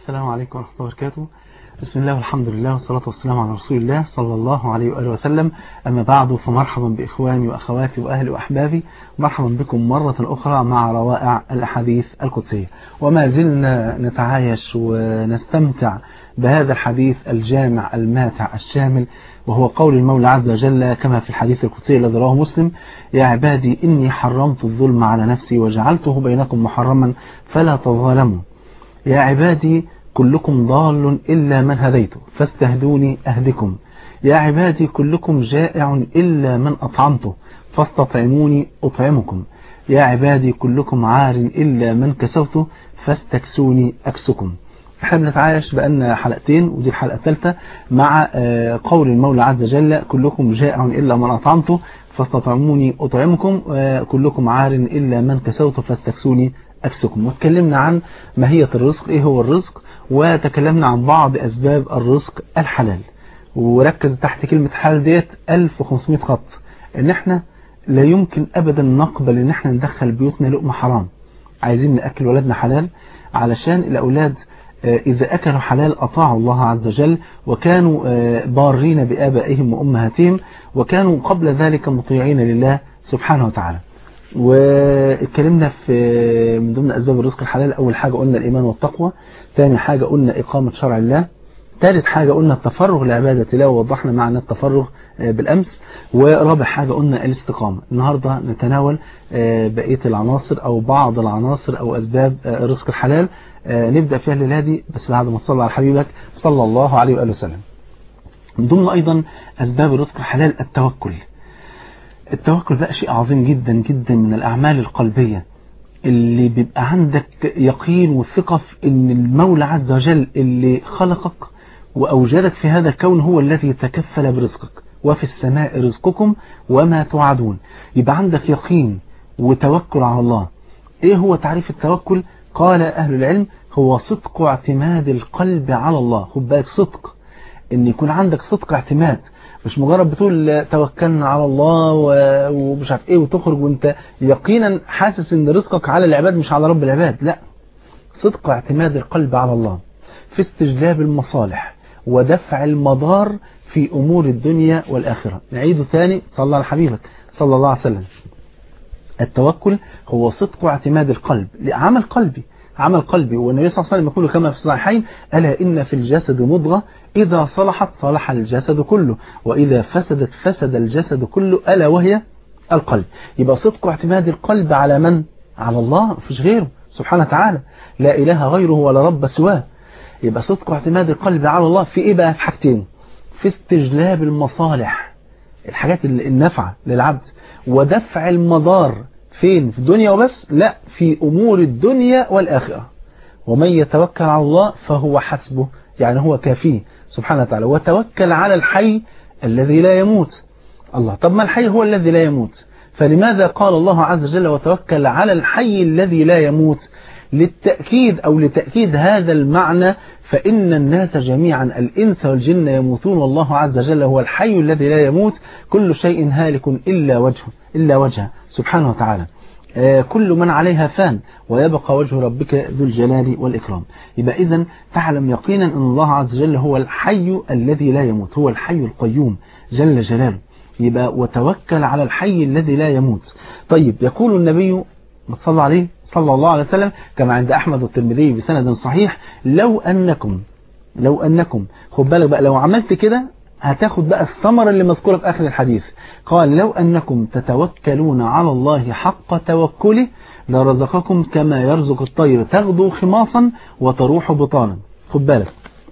السلام عليكم ورحمة الله وبركاته بسم الله والحمد لله والصلاة والسلام على رسول الله صلى الله عليه وآله وسلم أما بعد فمرحبا بإخواني وأخواتي وأهلي وأحبابي مرحبا بكم مرة أخرى مع روائع الأحاديث القدسية وما زلنا نتعايش ونستمتع بهذا الحديث الجامع الماتع الشامل وهو قول المولى عز وجل كما في الحديث القدسي الذي رواه مسلم يا عبادي إني حرمت الظلم على نفسي وجعلته بينكم محرما فلا تظالموا يا عبادي كلكم ضال إلا من هديته فاستهدوني أهدكم يا عبادي كلكم جائع إلا من أطعمته فاستطعموني أطعمكم يا عبادي كلكم عار إلا من كسوته فاستكسوني أكسكم احنا بنتعايش بأن حلقتين ودي الحلقة الثالثة مع قول المولى عز وجل كلكم جائع إلا من أطعمته فاستطعموني أطعمكم كلكم عار إلا من كسوته فاستكسوني أكسكم واتكلمنا عن ماهية الرزق إيه هو الرزق وتكلمنا عن بعض أسباب الرزق الحلال وركز تحت كلمة حلال ديت 1500 خط ان احنا لا يمكن ابدا نقبل ان احنا ندخل بيوتنا لقمة حرام عايزين نأكل ولادنا حلال علشان الأولاد إذا أكلوا حلال أطاعوا الله عز وجل وكانوا بارين بآبائهم وأمهاتهم وكانوا قبل ذلك مطيعين لله سبحانه وتعالى واتكلمنا في من ضمن أسباب الرزق الحلال أول حاجة قلنا الإيمان والتقوى ثاني حاجة قلنا إقامة شرع الله ثالث حاجة قلنا التفرغ لعبادة الله ووضحنا معنى التفرغ بالأمس ورابع حاجة قلنا الاستقامة النهاردة نتناول بقية العناصر أو بعض العناصر أو أسباب الرزق الحلال نبدأ فيها الليلة دي بس بعد ما تصلى على حبيبك صلى الله عليه وآله وسلم من ضمن أيضا أسباب الرزق الحلال التوكل التوكل بقى شيء عظيم جدا جدا من الأعمال القلبية اللي بيبقى عندك يقين وثقة في ان المولى عز وجل اللي خلقك وأوجدك في هذا الكون هو الذي تكفل برزقك وفي السماء رزقكم وما توعدون يبقى عندك يقين وتوكل على الله ايه هو تعريف التوكل قال أهل العلم هو صدق اعتماد القلب على الله خد بالك صدق ان يكون عندك صدق اعتماد مش مجرد بتقول توكلنا على الله ومش عارف ايه وتخرج وانت يقينا حاسس ان رزقك على العباد مش على رب العباد لا صدق اعتماد القلب على الله في استجلاب المصالح ودفع المضار في امور الدنيا والاخره نعيده ثاني صلى على حبيبك صلى الله عليه وسلم التوكل هو صدق اعتماد القلب عمل قلبي عمل قلبي والنبي صلى الله عليه وسلم يقول كما في الصحيحين ألا إن في الجسد مضغة إذا صلحت صلح الجسد كله وإذا فسدت فسد الجسد كله ألا وهي القلب يبقى صدق اعتماد القلب على من؟ على الله مفيش غيره سبحانه وتعالى لا إله غيره ولا رب سواه يبقى صدق اعتماد القلب على الله في إيه بقى في حاجتين في استجلاب المصالح الحاجات النافعة للعبد ودفع المضار فين في الدنيا وبس لا في أمور الدنيا والآخرة ومن يتوكل على الله فهو حسبه يعني هو كافيه سبحانه وتعالى وتوكل على الحي الذي لا يموت الله طب ما الحي هو الذي لا يموت فلماذا قال الله عز وجل وتوكل على الحي الذي لا يموت للتأكيد أو لتأكيد هذا المعنى فإن الناس جميعا الإنس والجن يموتون والله عز وجل هو الحي الذي لا يموت كل شيء هالك إلا وجهه إلا وجهه سبحانه وتعالى كل من عليها فان ويبقى وجه ربك ذو الجلال والإكرام يبقى إذا تعلم يقينا أن الله عز وجل هو الحي الذي لا يموت هو الحي القيوم جل جلاله يبقى وتوكل على الحي الذي لا يموت طيب يقول النبي صلى عليه صلى الله عليه وسلم كما عند أحمد والترمذي بسند صحيح لو أنكم لو أنكم خد بالك بقى لو عملت كده هتاخد بقى الثمرة اللي مذكورة في آخر الحديث قال لو أنكم تتوكلون على الله حق توكله لرزقكم كما يرزق الطير تغدو خماصا وتروح بطانا خد بالك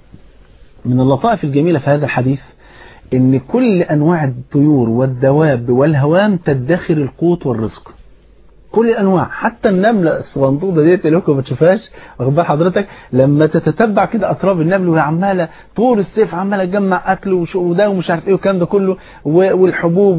من اللطائف الجميلة في هذا الحديث ان كل أنواع الطيور والدواب والهوام تدخر القوت والرزق كل الانواع حتى النمله الصغنطوطه ديت اللي ما بتشوفهاش واخد بال حضرتك لما تتتبع كده اطراف النمل وهي عماله طول الصيف عماله تجمع اكل وده ومش عارف ايه والكلام ده كله والحبوب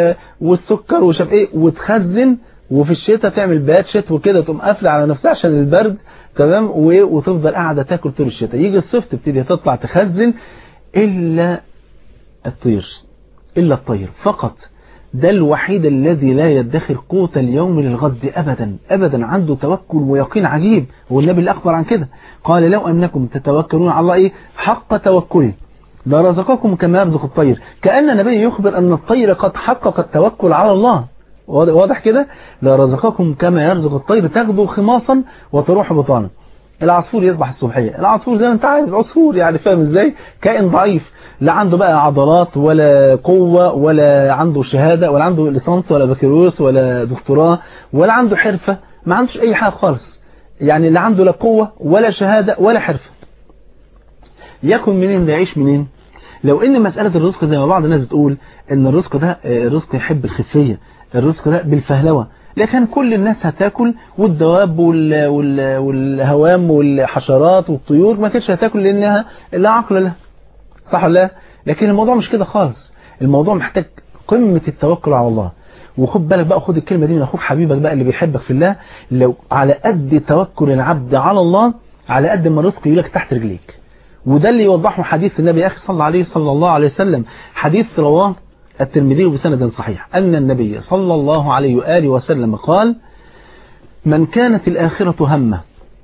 والسكر ومش عارف ايه وتخزن وفي الشتاء تعمل بيات شتوي كده تقوم قافله على نفسها عشان البرد تمام وتفضل قاعده تاكل طول الشتاء يجي الصيف تبتدي تطلع تخزن الا الطير الا الطير فقط ده الوحيد الذي لا يدخر قوت اليوم للغد أبدا أبدا عنده توكل ويقين عجيب هو النبي اللي أخبر عن كده قال لو أنكم تتوكلون على الله إيه حق توكله لرزقكم كما يرزق الطير كأن النبي يخبر أن الطير قد حقق التوكل على الله واضح كده لرزقكم كما يرزق الطير تغدو خماصا وتروح بطانا العصفور يصبح الصبحية العصفور زي ما انت عارف عصفور يعني فاهم ازاي كائن ضعيف لا عنده بقى عضلات ولا قوة ولا عنده شهادة ولا عنده ليسانس ولا بكالوريوس ولا دكتوراه ولا عنده حرفة ما عندوش اي حاجة خالص يعني لا عنده لا قوة ولا شهادة ولا حرفة يكن منين ده يعيش منين لو ان مسألة الرزق زي ما بعض الناس بتقول ان الرزق ده الرزق يحب الخفية الرزق ده بالفهلوة لكن كل الناس هتاكل والدواب وال... وال... والهوام والحشرات والطيور ما كانتش هتاكل لانها لا عقل لها صح ولا لا لكن الموضوع مش كده خالص الموضوع محتاج قمة التوكل على الله وخد بالك بقى خد الكلمة دي من اخوك حبيبك بقى اللي بيحبك في الله لو على قد توكل العبد على الله على قد ما الرزق يجيلك تحت رجليك وده اللي يوضحه حديث النبي يا اخي صلى عليه صلى الله عليه وسلم حديث رواه الترمذي بسند صحيح أن النبي صلى الله عليه وآله وسلم قال من كانت الآخرة همه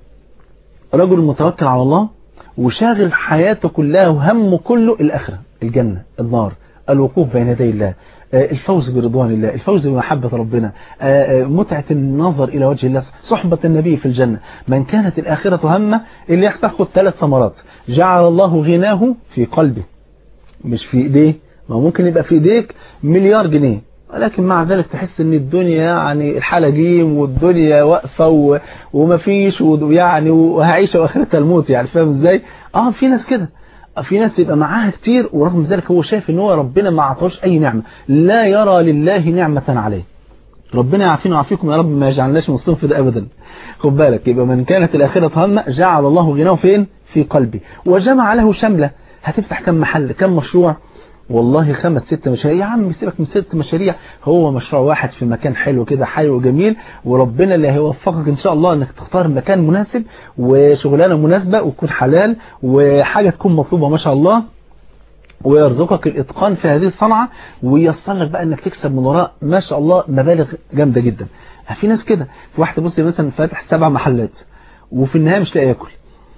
رجل متوكل على الله وشاغل حياته كلها وهمه كله الآخرة الجنة النار الوقوف بين يدي الله الفوز برضوان الله الفوز بمحبة ربنا متعة النظر إلى وجه الله صحبة النبي في الجنة من كانت الآخرة همه اللي يحتاج ثلاث ثمرات جعل الله غناه في قلبه مش في إيديه ما ممكن يبقى في ايديك مليار جنيه ولكن مع ذلك تحس ان الدنيا يعني الحالة جيم والدنيا واقفة و... ومفيش ويعني وهعيش واخرتها الموت يعني فاهم ازاي اه في ناس كده في ناس يبقى معاها كتير ورغم ذلك هو شايف ان هو ربنا ما عطاش اي نعمة لا يرى لله نعمة عليه ربنا يعافينا ويعافيكم يا رب ما يجعلناش من الصنف ده ابدا خد بالك يبقى من كانت الاخرة همه جعل الله غناه فين في قلبي وجمع له شملة هتفتح كم محل كم مشروع والله خمس ست مشاريع يا عم سيبك من ست مشاريع هو مشروع واحد في مكان حلو كده حي وجميل وربنا اللي هيوفقك ان شاء الله انك تختار مكان مناسب وشغلانه مناسبه وتكون حلال وحاجه تكون مطلوبه ما شاء الله ويرزقك الاتقان في هذه الصنعه وييسر لك بقى انك تكسب من وراء ما شاء الله مبالغ جامده جدا في ناس كده في واحد بص مثلا فاتح سبع محلات وفي النهايه مش لاقي ياكل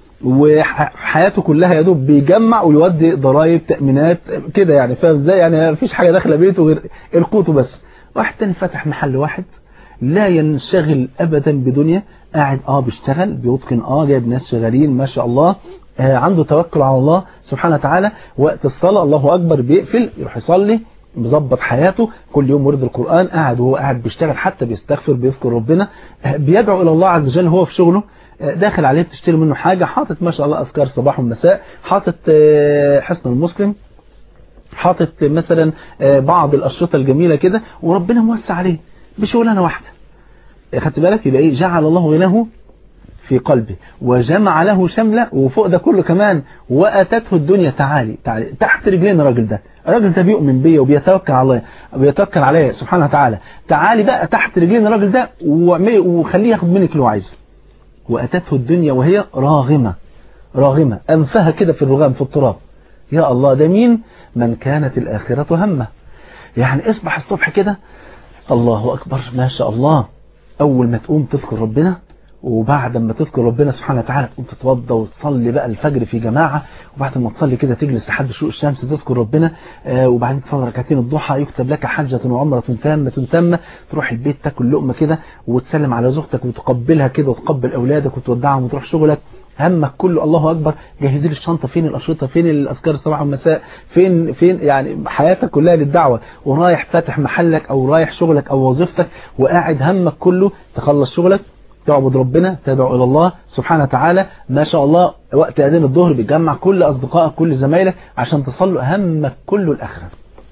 وحياته كلها يا دوب بيجمع ويودي ضرائب تأمينات كده يعني فاهم ازاي يعني مفيش حاجة داخله بيته غير القوت بس واحد تاني فتح محل واحد لا ينشغل ابدا بدنيا قاعد اه بيشتغل بيتقن اه جايب ناس شغالين ما شاء الله آه عنده توكل على الله سبحانه وتعالى وقت الصلاة الله اكبر بيقفل يروح يصلي مظبط حياته كل يوم ورد القرآن قاعد وهو قاعد بيشتغل حتى بيستغفر بيذكر ربنا آه بيدعو الى الله عز وجل هو في شغله داخل عليه تشتري منه حاجة حاطط ما شاء الله أذكار صباح ومساء حاطط حسن المسلم حاطط مثلا بعض الأشرطة الجميلة كده وربنا موسع عليه بشغلانة واحدة خدت بالك يبقى إيه جعل الله غناه في قلبه وجمع له شملة وفوق ده كله كمان وأتته الدنيا تعالي, تعالي تحت رجلين الراجل ده الراجل ده بيؤمن بيا وبيتوكل على الله بيتوكل عليه سبحانه وتعالى تعالي بقى تحت رجلين الراجل ده وخليه ياخد منك اللي هو عايزه وأتته الدنيا وهي راغمة راغمة أنفها كده في الرغام في التراب يا الله ده مين من كانت الآخرة همه يعني اصبح الصبح كده الله أكبر ما شاء الله أول ما تقوم تذكر ربنا وبعد ما تذكر ربنا سبحانه وتعالى تقوم تتوضى وتصلي بقى الفجر في جماعة وبعد ما تصلي كده تجلس لحد شروق الشمس تذكر ربنا آه وبعدين تصلي ركعتين الضحى يكتب لك حجة وعمرة تامة تامة تروح البيت تاكل لقمة كده وتسلم على زوجتك وتقبلها كده وتقبل أولادك وتودعهم وتروح شغلك همك كله الله أكبر جهزي لي الشنطة فين الأشرطة فين الأذكار الصباح والمساء فين فين يعني حياتك كلها للدعوة ورايح فاتح محلك أو رايح شغلك أو وظيفتك وقاعد همك كله تخلص شغلك تعبد ربنا تدعو إلى الله سبحانه وتعالى ما شاء الله وقت أذان الظهر بتجمع كل أصدقائك كل زمايلك عشان تصلوا همك كله الآخرة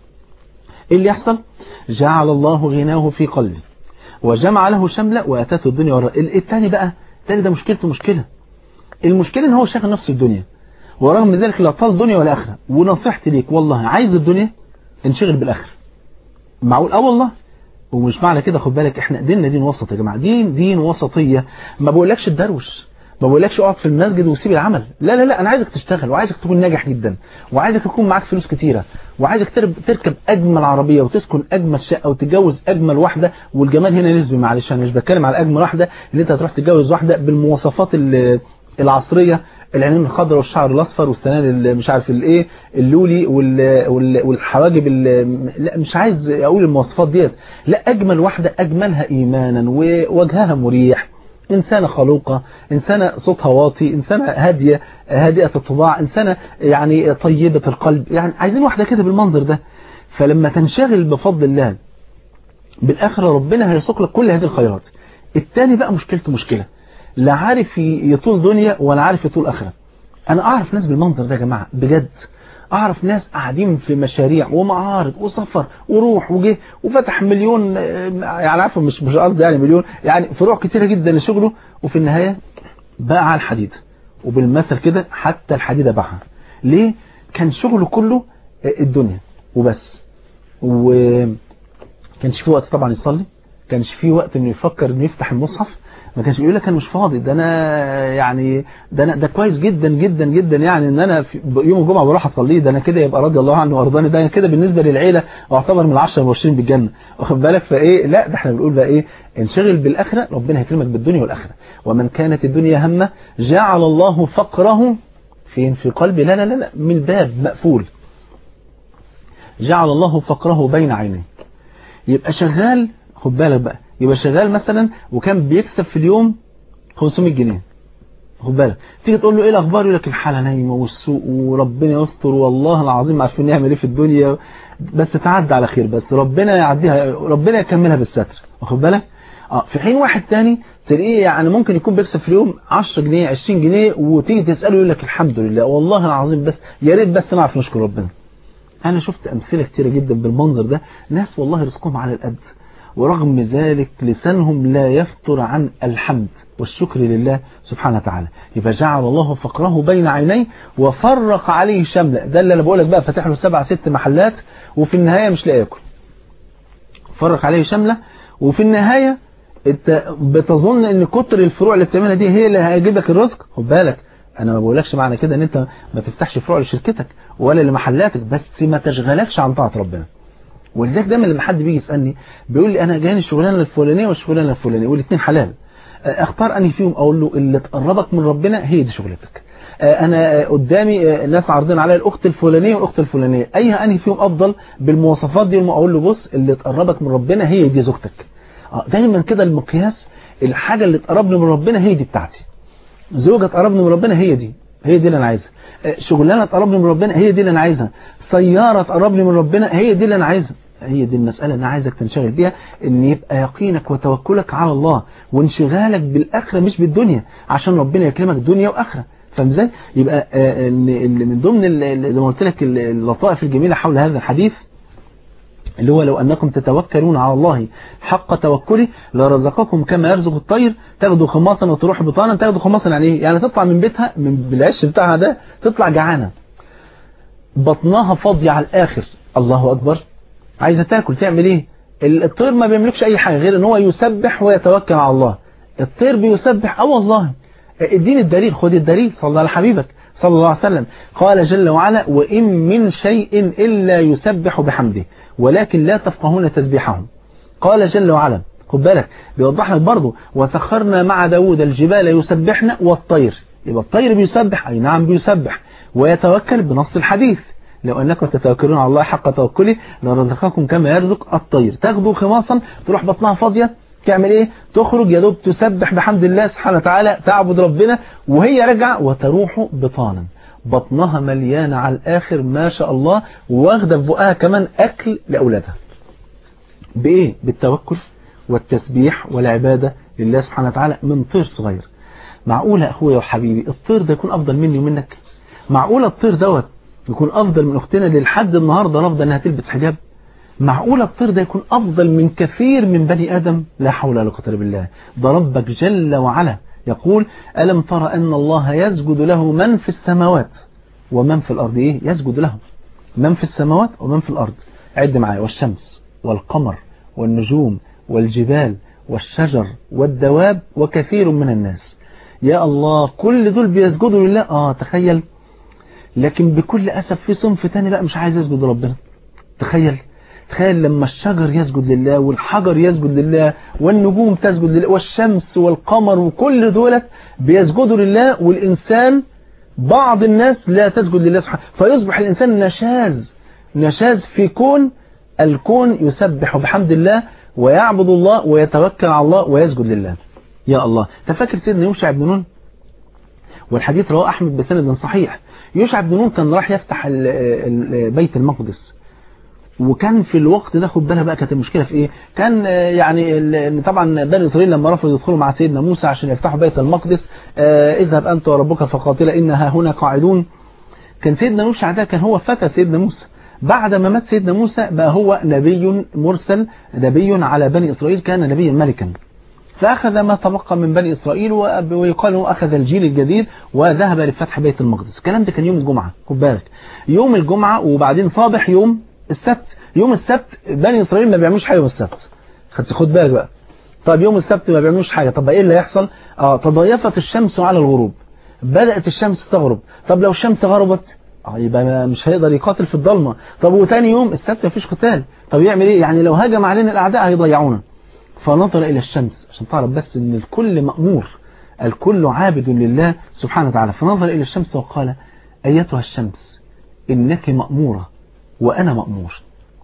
إيه اللي يحصل جعل الله غناه في قلبه وجمع له شملة وأتته الدنيا وراء الثاني بقى الثاني ده مشكلته مشكلة المشكلة ان هو شاغل نفسه الدنيا ورغم ذلك لا طال دنيا ولا آخرة ونصيحتي ليك والله عايز الدنيا انشغل بالآخرة معقول اه والله ومش معنى كده خد بالك احنا ديننا دين وسط يا جماعه دين دين وسطيه ما بقولكش تدروش ما بقولكش اقعد في المسجد وسيب العمل لا لا لا انا عايزك تشتغل وعايزك تكون ناجح جدا وعايزك يكون معاك فلوس كتيره وعايزك تركب اجمل عربيه وتسكن اجمل شقه وتتجوز اجمل واحده والجمال هنا نسبي معلش انا مش بتكلم على اجمل واحده ان انت هتروح تتجوز واحده بالمواصفات العصريه العينين الخضراء والشعر الاصفر والسنان مش عارف الايه اللولي والحواجب لا مش عايز اقول المواصفات ديت لا اجمل واحده اجملها ايمانا ووجهها مريح إنسانة خلوقة إنسانة صوتها واطي إنسانة هادية هادئة الطباع إنسانة يعني طيبة القلب يعني عايزين واحدة كده بالمنظر ده فلما تنشغل بفضل الله بالآخرة ربنا هيسوق لك كل هذه الخيرات التاني بقى مشكلته مشكلة لا عارف يطول دنيا ولا عارف يطول آخرة أنا أعرف ناس بالمنظر ده يا جماعة بجد أعرف ناس قاعدين في مشاريع ومعارض وسفر وروح وجه وفتح مليون يعني عارفه مش مش قصدي يعني مليون يعني فروع كتيرة جدا لشغله وفي النهاية باع على الحديد وبالمثل كده حتى الحديدة باعها ليه؟ كان شغله كله الدنيا وبس وكانش فيه وقت طبعا يصلي كانش فيه وقت انه يفكر انه يفتح المصحف ما كانش بيقول لك انا مش فاضي ده انا يعني ده انا ده كويس جدا جدا جدا يعني ان انا في يوم الجمعه بروح اصلي ده انا كده يبقى راضي الله عنه وارضاني ده كده بالنسبه للعيله اعتبر من العشره المبشرين بالجنه واخد بالك فايه لا ده احنا بنقول بقى ايه انشغل بالاخره ربنا هيكرمك بالدنيا والاخره ومن كانت الدنيا همه جعل الله فقره فين في قلبي لا لا لا, لا من باب مقفول جعل الله فقره بين عينيه يبقى شغال خد بالك بقى يبقى شغال مثلا وكان بيكسب في اليوم 500 جنيه خد بالك تيجي تقول له ايه الاخبار يقول لك الحاله نايمه والسوق وربنا يستر والله العظيم عارفين نعمل ايه في الدنيا بس تعدي على خير بس ربنا يعديها ربنا يكملها بالستر واخد بالك اه في حين واحد تاني تلاقيه يعني ممكن يكون بيكسب في اليوم 10 جنيه 20 جنيه وتيجي تساله يقول لك الحمد لله والله العظيم بس يا ريت بس نعرف نشكر ربنا انا شفت امثله كتيره جدا بالمنظر ده ناس والله رزقهم على القد ورغم ذلك لسانهم لا يفتر عن الحمد والشكر لله سبحانه وتعالى يبقى جعل الله فقره بين عينيه وفرق عليه شمله ده اللي انا بقول لك بقى فاتح له سبع ست محلات وفي النهايه مش لاقي ياكل فرق عليه شمله وفي النهايه انت بتظن ان كتر الفروع اللي بتعملها دي هي اللي هيجيب لك الرزق خد بالك انا ما بقولكش معنى كده ان انت ما تفتحش فروع لشركتك ولا لمحلاتك بس ما تشغلكش عن طاعه ربنا ولذلك دايما لما حد بيجي يسالني بيقول لي انا جاني الشغلانه الفلانيه والشغلانه الفلانيه والاثنين حلال اختار انهي فيهم اقول له اللي تقربك من ربنا هي دي شغلتك انا قدامي ناس عارضين عليا الاخت الفلانيه والاخت الفلانيه اي انهي فيهم افضل بالمواصفات دي اقول له بص اللي تقربك من ربنا هي دي زوجتك دايما كده المقياس الحاجه اللي تقربني من ربنا هي دي بتاعتي زوجة تقربني من ربنا هي دي هي دي اللي انا عايزها شغلانه تقربني من ربنا هي دي اللي انا عايزها سياره تقربني من ربنا هي دي اللي انا عايزها هي دي المسألة اللي أنا عايزك تنشغل بيها ان يبقى يقينك وتوكلك على الله وانشغالك بالآخرة مش بالدنيا عشان ربنا يكرمك دنيا وآخرة فاهم ازاي؟ يبقى اللي من ضمن زي ما قلت لك اللطائف الجميلة حول هذا الحديث اللي هو لو أنكم تتوكلون على الله حق توكله لرزقكم كما يرزق الطير تاخدوا خماصا وتروح بطانا تاخدوا خماصا يعني ايه؟ يعني تطلع من بيتها من بالعش بتاعها ده تطلع جعانة بطنها فاضية على الآخر الله أكبر عايزة تاكل تعمل ايه الطير ما بيملكش اي حاجة غير ان هو يسبح ويتوكل على الله الطير بيسبح اه والله اديني الدليل خد الدليل صلى الله على حبيبك صلى الله عليه وسلم قال جل وعلا وإن من شيء إلا يسبح بحمده ولكن لا تفقهون تسبيحهم قال جل وعلا خد بالك بيوضح لك برضه وسخرنا مع داود الجبال يسبحن والطير يبقى الطير بيسبح أي نعم بيسبح ويتوكل بنص الحديث لو أنكم تتوكلون على الله حق توكله لرزقكم كما يرزق الطير تاخدوا خماصا تروح بطنها فاضية تعمل ايه تخرج يا دوب تسبح بحمد الله سبحانه وتعالى تعبد ربنا وهي راجعه وتروح بطانا بطنها مليانة على الآخر ما شاء الله واخده في بقها كمان أكل لأولادها بإيه بالتوكل والتسبيح والعبادة لله سبحانه وتعالى من طير صغير معقولة أخويا وحبيبي الطير ده يكون أفضل مني ومنك معقولة الطير دوت يكون أفضل من أختنا اللي لحد النهاردة رافضة أنها تلبس حجاب معقولة الطير ده يكون أفضل من كثير من بني آدم لا حول ولا قوة إلا بالله ده ربك جل وعلا يقول ألم ترى أن الله يسجد له من في السماوات ومن في الأرض إيه يسجد له من في السماوات ومن في الأرض عد معايا والشمس والقمر والنجوم والجبال والشجر والدواب وكثير من الناس يا الله كل دول بيسجدوا لله اه تخيل لكن بكل أسف في صنف تاني لا مش عايز يسجد لربنا تخيل تخيل لما الشجر يسجد لله والحجر يسجد لله والنجوم تسجد لله والشمس والقمر وكل دولت بيسجدوا لله والإنسان بعض الناس لا تسجد لله سبحانه فيصبح الإنسان نشاز نشاز في كون الكون يسبح بحمد الله ويعبد الله ويتوكل على الله ويسجد لله يا الله تفكر سيدنا يوشع بن نون والحديث رواه أحمد بسند صحيح يوشع بن نون كان راح يفتح بيت المقدس وكان في الوقت ده خد بالها بقى كانت المشكلة في ايه كان يعني طبعا بني اسرائيل لما رفضوا يدخلوا مع سيدنا موسى عشان يفتحوا بيت المقدس اذهب انت وربك فقاتلا انها هنا قاعدون كان سيدنا يوشع ده كان هو فتى سيدنا موسى بعد ما مات سيدنا موسى بقى هو نبي مرسل نبي على بني اسرائيل كان نبيا ملكا فأخذ ما تبقى من بني إسرائيل ويقال أنه أخذ الجيل الجديد وذهب لفتح بيت المقدس الكلام ده كان يوم الجمعة خد بالك يوم الجمعة وبعدين صابح يوم السبت يوم السبت بني إسرائيل ما بيعملوش حاجة يوم السبت خد بالك بقى طب يوم السبت ما بيعملوش حاجة طب ايه اللي هيحصل اه تضيفت الشمس على الغروب بدأت الشمس تغرب طب لو الشمس غربت اه يبقى مش هيقدر يقاتل في الضلمة طب وتاني يوم السبت مفيش قتال طب يعمل ايه يعني لو هجم علينا الاعداء هيضيعونا فنظر إلى الشمس عشان تعرف بس ان الكل مأمور الكل عابد لله سبحانه وتعالى فنظر إلى الشمس وقال أيتها الشمس إنك مأمورة وأنا مأمور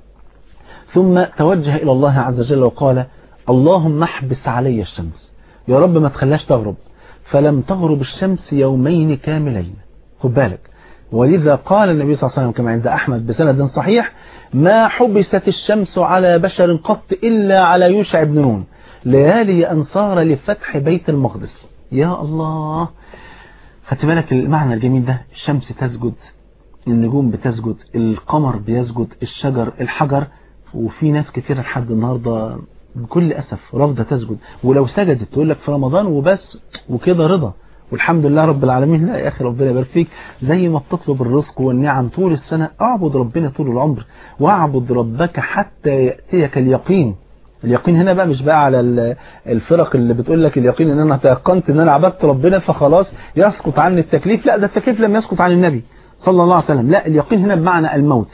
ثم توجه إلى الله عز وجل وقال اللهم احبس علي الشمس يا رب ما تخلاش تغرب فلم تغرب الشمس يومين كاملين خد بالك ولذا قال النبي صلى الله عليه وسلم كما عند أحمد بسند صحيح ما حبست الشمس على بشر قط إلا على يوشع بن نون ليالي أنصار لفتح بيت المقدس يا الله خدت بالك المعنى الجميل ده الشمس تسجد النجوم بتسجد القمر بيسجد الشجر الحجر وفي ناس كتير لحد النهاردة بكل أسف رافضة تسجد ولو سجدت تقول لك في رمضان وبس وكده رضا والحمد لله رب العالمين لا يا أخي ربنا يبارك فيك زي ما بتطلب الرزق والنعم طول السنة اعبد ربنا طول العمر واعبد ربك حتى يأتيك اليقين اليقين هنا بقى مش بقى على الفرق اللي بتقول لك اليقين ان انا تيقنت ان انا عبدت ربنا فخلاص يسقط عني التكليف لا ده التكليف لم يسقط عن النبي صلى الله عليه وسلم لا اليقين هنا بمعنى الموت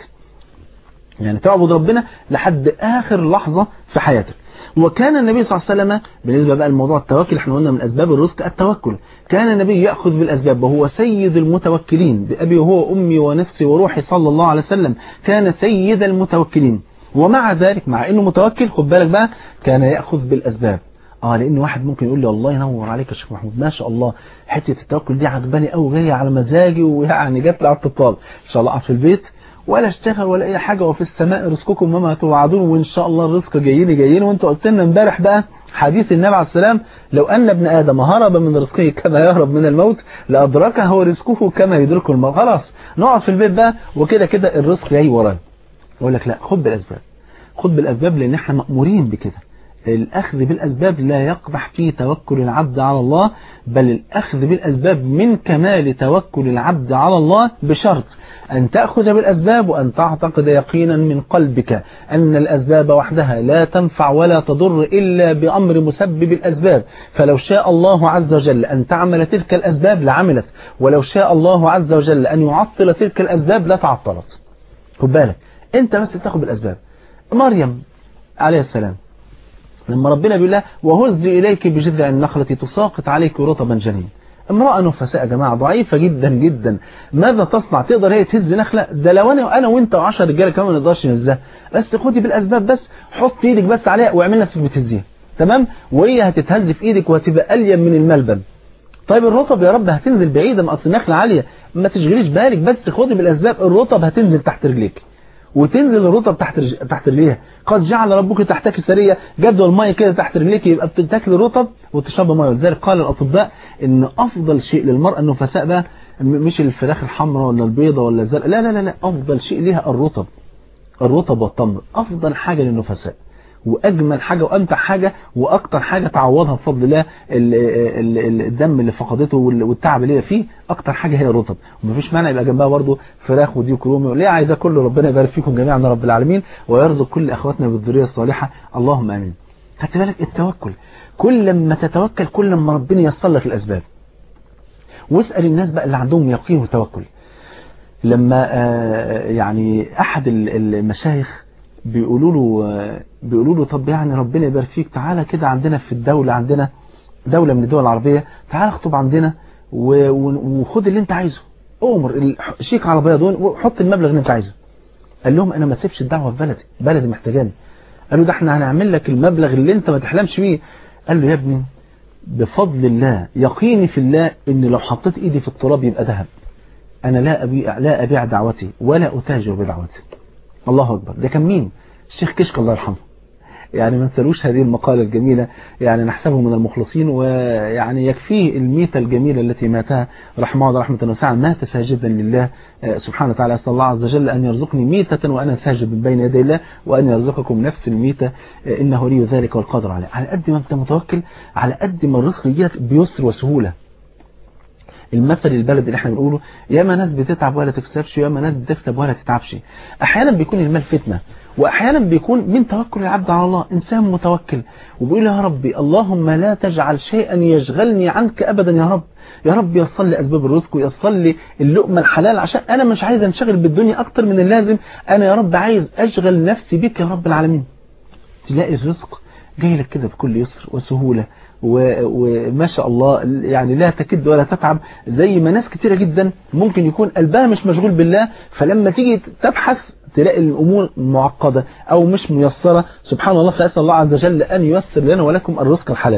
يعني تعبد ربنا لحد آخر لحظة في حياتك وكان النبي صلى الله عليه وسلم بالنسبة بقى لموضوع التوكل احنا قلنا من أسباب الرزق التوكل كان النبي يأخذ بالأسباب وهو سيد المتوكلين بأبي وهو أمي ونفسي وروحي صلى الله عليه وسلم كان سيد المتوكلين ومع ذلك مع أنه متوكل خد بالك بقى كان يأخذ بالأسباب اه لان واحد ممكن يقول لي الله ينور عليك يا شيخ محمود ما شاء الله حته التوكل دي عجباني قوي جايه على مزاجي ويعني جت لي على الطبطاب ان شاء الله اقعد في البيت ولا اشتغل ولا اي حاجه وفي السماء رزقكم وما توعدون وان شاء الله الرزق جاي لي جاي لي وانت قلت لنا امبارح بقى حديث النبي عليه السلام لو ان ابن ادم هرب من رزقه كما يهرب من الموت لادركه رزقه كما يدركه الموت خلاص نقعد في البيت بقى وكده كده الرزق جاي ورانا اقول لك لا خد بالاسباب خد بالاسباب لان احنا مامورين بكده الأخذ بالأسباب لا يقبح في توكل العبد على الله بل الأخذ بالأسباب من كمال توكل العبد على الله بشرط أن تأخذ بالأسباب وأن تعتقد يقينا من قلبك أن الأسباب وحدها لا تنفع ولا تضر إلا بأمر مسبب الأسباب فلو شاء الله عز وجل أن تعمل تلك الأسباب لعملت ولو شاء الله عز وجل أن يعطل تلك الأسباب لتعطلت خد بالك أنت بس تاخد بالأسباب مريم عليه السلام لما ربنا بيقول لها وهزي إليك بجذع النخلة تساقط عليك رطبا جنين امرأة نفساء يا جماعة ضعيفة جدا جدا ماذا تصنع تقدر هي تهز نخلة ده لو أنا أنا وأنت وعشر رجالة كمان ما نقدرش نهزها بس خدي بالأسباب بس حط ايدك بس عليها واعمل نفسك بتهزيها تمام وهي هتتهز في ايدك وهتبقى ألين من الملبن طيب الرطب يا رب هتنزل بعيدة ما أصل النخلة عالية ما تشغليش بالك بس خدي بالأسباب الرطب هتنزل تحت رجليك وتنزل الرطب تحت رج... تحت رجليها قد جعل ربك تحتك سرية جدول المية كده تحت رجليك يبقى بتاكل رطب وتشرب مية ولذلك قال الأطباء ان أفضل شيء للمرأة النفساء بقى مش الفراخ الحمراء ولا البيضة ولا الزرق لا لا لا لا أفضل شيء ليها الرطب الرطب والتمر أفضل حاجة للنفساء وأجمل حاجة وأمتع حاجة وأكتر حاجة تعوضها بفضل الله الدم اللي فقدته والتعب اللي هي فيه أكتر حاجة هي الرطب ومفيش مانع يبقى جنبها برضه فراخ وديك رومي ليه عايزة كله ربنا يبارك فيكم جميعا رب العالمين ويرزق كل أخواتنا بالذرية الصالحة اللهم آمين خدت بالك التوكل كل ما تتوكل كل ما ربنا ييسر لك الأسباب واسأل الناس بقى اللي عندهم يقين وتوكل لما يعني أحد المشايخ بيقولوا له بيقولوا له طب يعني ربنا يبارك فيك تعالى كده عندنا في الدولة عندنا دولة من الدول العربية تعالى اخطب عندنا وخد اللي انت عايزه امر شيك على بياض وحط المبلغ اللي انت عايزه قال لهم انا ما اسيبش الدعوه في بلدي بلدي محتاجاني قالوا ده احنا هنعمل لك المبلغ اللي انت ما تحلمش بيه قال له يا ابني بفضل الله يقيني في الله ان لو حطيت ايدي في التراب يبقى ذهب انا لا ابيع لا ابيع دعوتي ولا اتاجر بدعوتي الله اكبر ده كان مين الشيخ كشك الله يرحمه يعني ما نسالوش هذه المقالة الجميلة يعني نحسبه من المخلصين ويعني يكفيه الميتة الجميلة التي ماتها رحمه الله رحمة وسعا مات ساجدا لله سبحانه وتعالى أسأل الله عز وجل أن يرزقني ميتة وأنا ساجد بين يدي الله وأن يرزقكم نفس الميتة إنه ولي ذلك والقادر عليه على قد ما أنت متوكل على قد ما الرزق يجيلك بيسر وسهولة المثل البلد اللي احنا بنقوله ياما ناس بتتعب ولا تكسبش ياما ناس بتكسب ولا تتعبش احيانا بيكون المال فتنه واحيانا بيكون من توكل العبد على الله انسان متوكل وبيقول يا ربي اللهم لا تجعل شيئا يشغلني عنك ابدا يا رب يا رب يصل لي اسباب الرزق ويصل لي اللقمه الحلال عشان انا مش عايز انشغل بالدنيا اكتر من اللازم انا يا رب عايز اشغل نفسي بك يا رب العالمين تلاقي الرزق جاي لك كده بكل يسر وسهوله وما شاء الله يعني لا تكد ولا تتعب زي ما ناس كتيرة جدا ممكن يكون قلبها مش مشغول بالله فلما تيجي تبحث تلاقي الأمور معقدة أو مش ميسرة سبحان الله فأسأل الله عز وجل أن ييسر لنا ولكم الرزق الحلال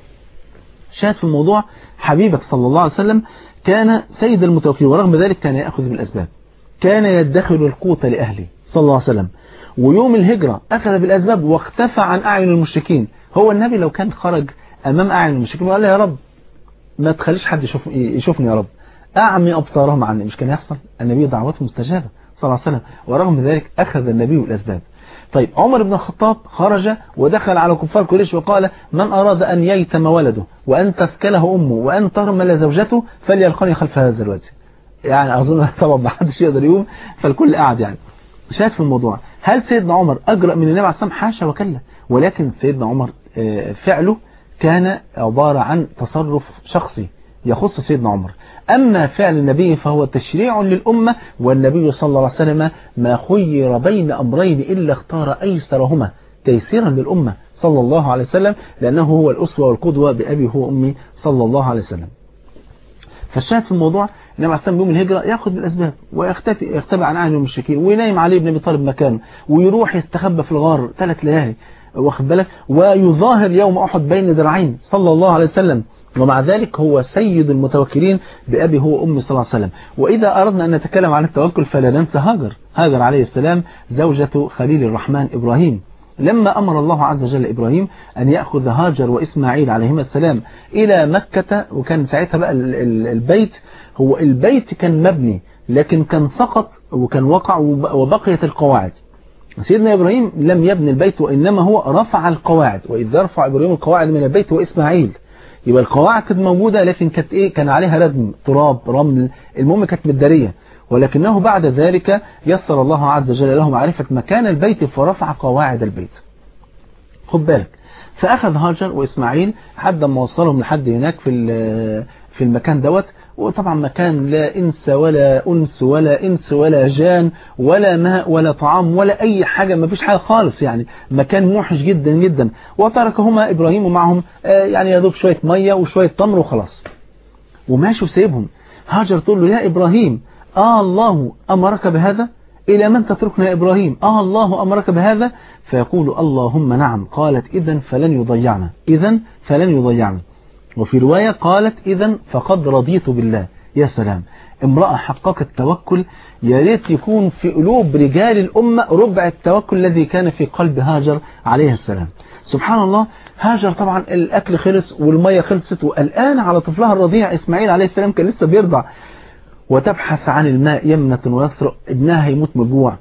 شاهد في الموضوع حبيبك صلى الله عليه وسلم كان سيد المتوكلين ورغم ذلك كان يأخذ بالأسباب كان يدخل القوت لأهله صلى الله عليه وسلم ويوم الهجرة أخذ بالأسباب واختفى عن أعين المشركين هو النبي لو كان خرج أمام أعين المشركين وقال يا رب ما تخليش حد يشوف يشوفني يا رب أعمي أبصارهم عني مش كان يحصل النبي دعوته مستجابة صلى الله عليه وسلم ورغم ذلك أخذ النبي الأسباب طيب عمر بن الخطاب خرج ودخل على كفار قريش وقال من أراد أن ييتم ولده وأن تثكله أمه وأن ترمل زوجته فليلقني خلف هذا الوجه يعني أظن طبعا ما حدش يقدر يقوم فالكل قاعد يعني شاهد في الموضوع هل سيدنا عمر أجرأ من النبي عليه الصلاة والسلام حاشا وكلا ولكن سيدنا عمر فعله كان عبارة عن تصرف شخصي يخص سيدنا عمر أما فعل النبي فهو تشريع للأمة والنبي صلى الله عليه وسلم ما خير بين أمرين إلا اختار أيسرهما تيسيرا للأمة صلى الله عليه وسلم لأنه هو الأسوة والقدوة بأبي هو أمي صلى الله عليه وسلم فالشاهد في الموضوع النبي عليه الصلاه يوم الهجرة ياخذ بالأسباب ويختفي يختبئ عن أهل المشركين وينام عليه ابن أبي طالب مكانه ويروح يستخبى في الغار ثلاث ليالي واخد بالك ويظاهر يوم أحد بين ذراعين صلى الله عليه وسلم ومع ذلك هو سيد المتوكلين بأبي هو أمي صلى الله عليه وسلم وإذا أردنا أن نتكلم عن التوكل فلا ننسى هاجر هاجر عليه السلام زوجة خليل الرحمن إبراهيم لما أمر الله عز وجل إبراهيم أن يأخذ هاجر وإسماعيل عليهما السلام إلى مكة وكان ساعتها بقى البيت هو البيت كان مبني لكن كان سقط وكان وقع وبقيت القواعد سيدنا إبراهيم لم يبني البيت وإنما هو رفع القواعد وإذ يرفع إبراهيم القواعد من البيت وإسماعيل يبقى القواعد كانت موجودة لكن كانت إيه كان عليها ردم تراب رمل المهم كانت مدارية ولكنه بعد ذلك يسر الله عز وجل له معرفة مكان البيت فرفع قواعد البيت خد بالك فأخذ هاجر وإسماعيل حد ما وصلهم لحد هناك في في المكان دوت وطبعا مكان لا إنس ولا أنس ولا إنس ولا جان ولا ماء ولا طعام ولا أي حاجة ما فيش حاجة خالص يعني مكان موحش جدا جدا وتركهما إبراهيم ومعهم يعني يدوب شوية مية وشوية تمر وخلاص وماشي وسيبهم هاجر تقول له يا إبراهيم آه الله أمرك بهذا إلى من تتركنا يا إبراهيم آه الله أمرك بهذا فيقول اللهم نعم قالت إذا فلن يضيعنا إذا فلن يضيعنا وفي رواية قالت إذا فقد رضيت بالله يا سلام امرأة حققت التوكل يا ريت يكون في قلوب رجال الأمة ربع التوكل الذي كان في قلب هاجر عليه السلام سبحان الله هاجر طبعا الأكل خلص والمية خلصت والآن على طفلها الرضيع إسماعيل عليه السلام كان لسه بيرضع وتبحث عن الماء يمنة ويسرى ابنها هيموت من الجوع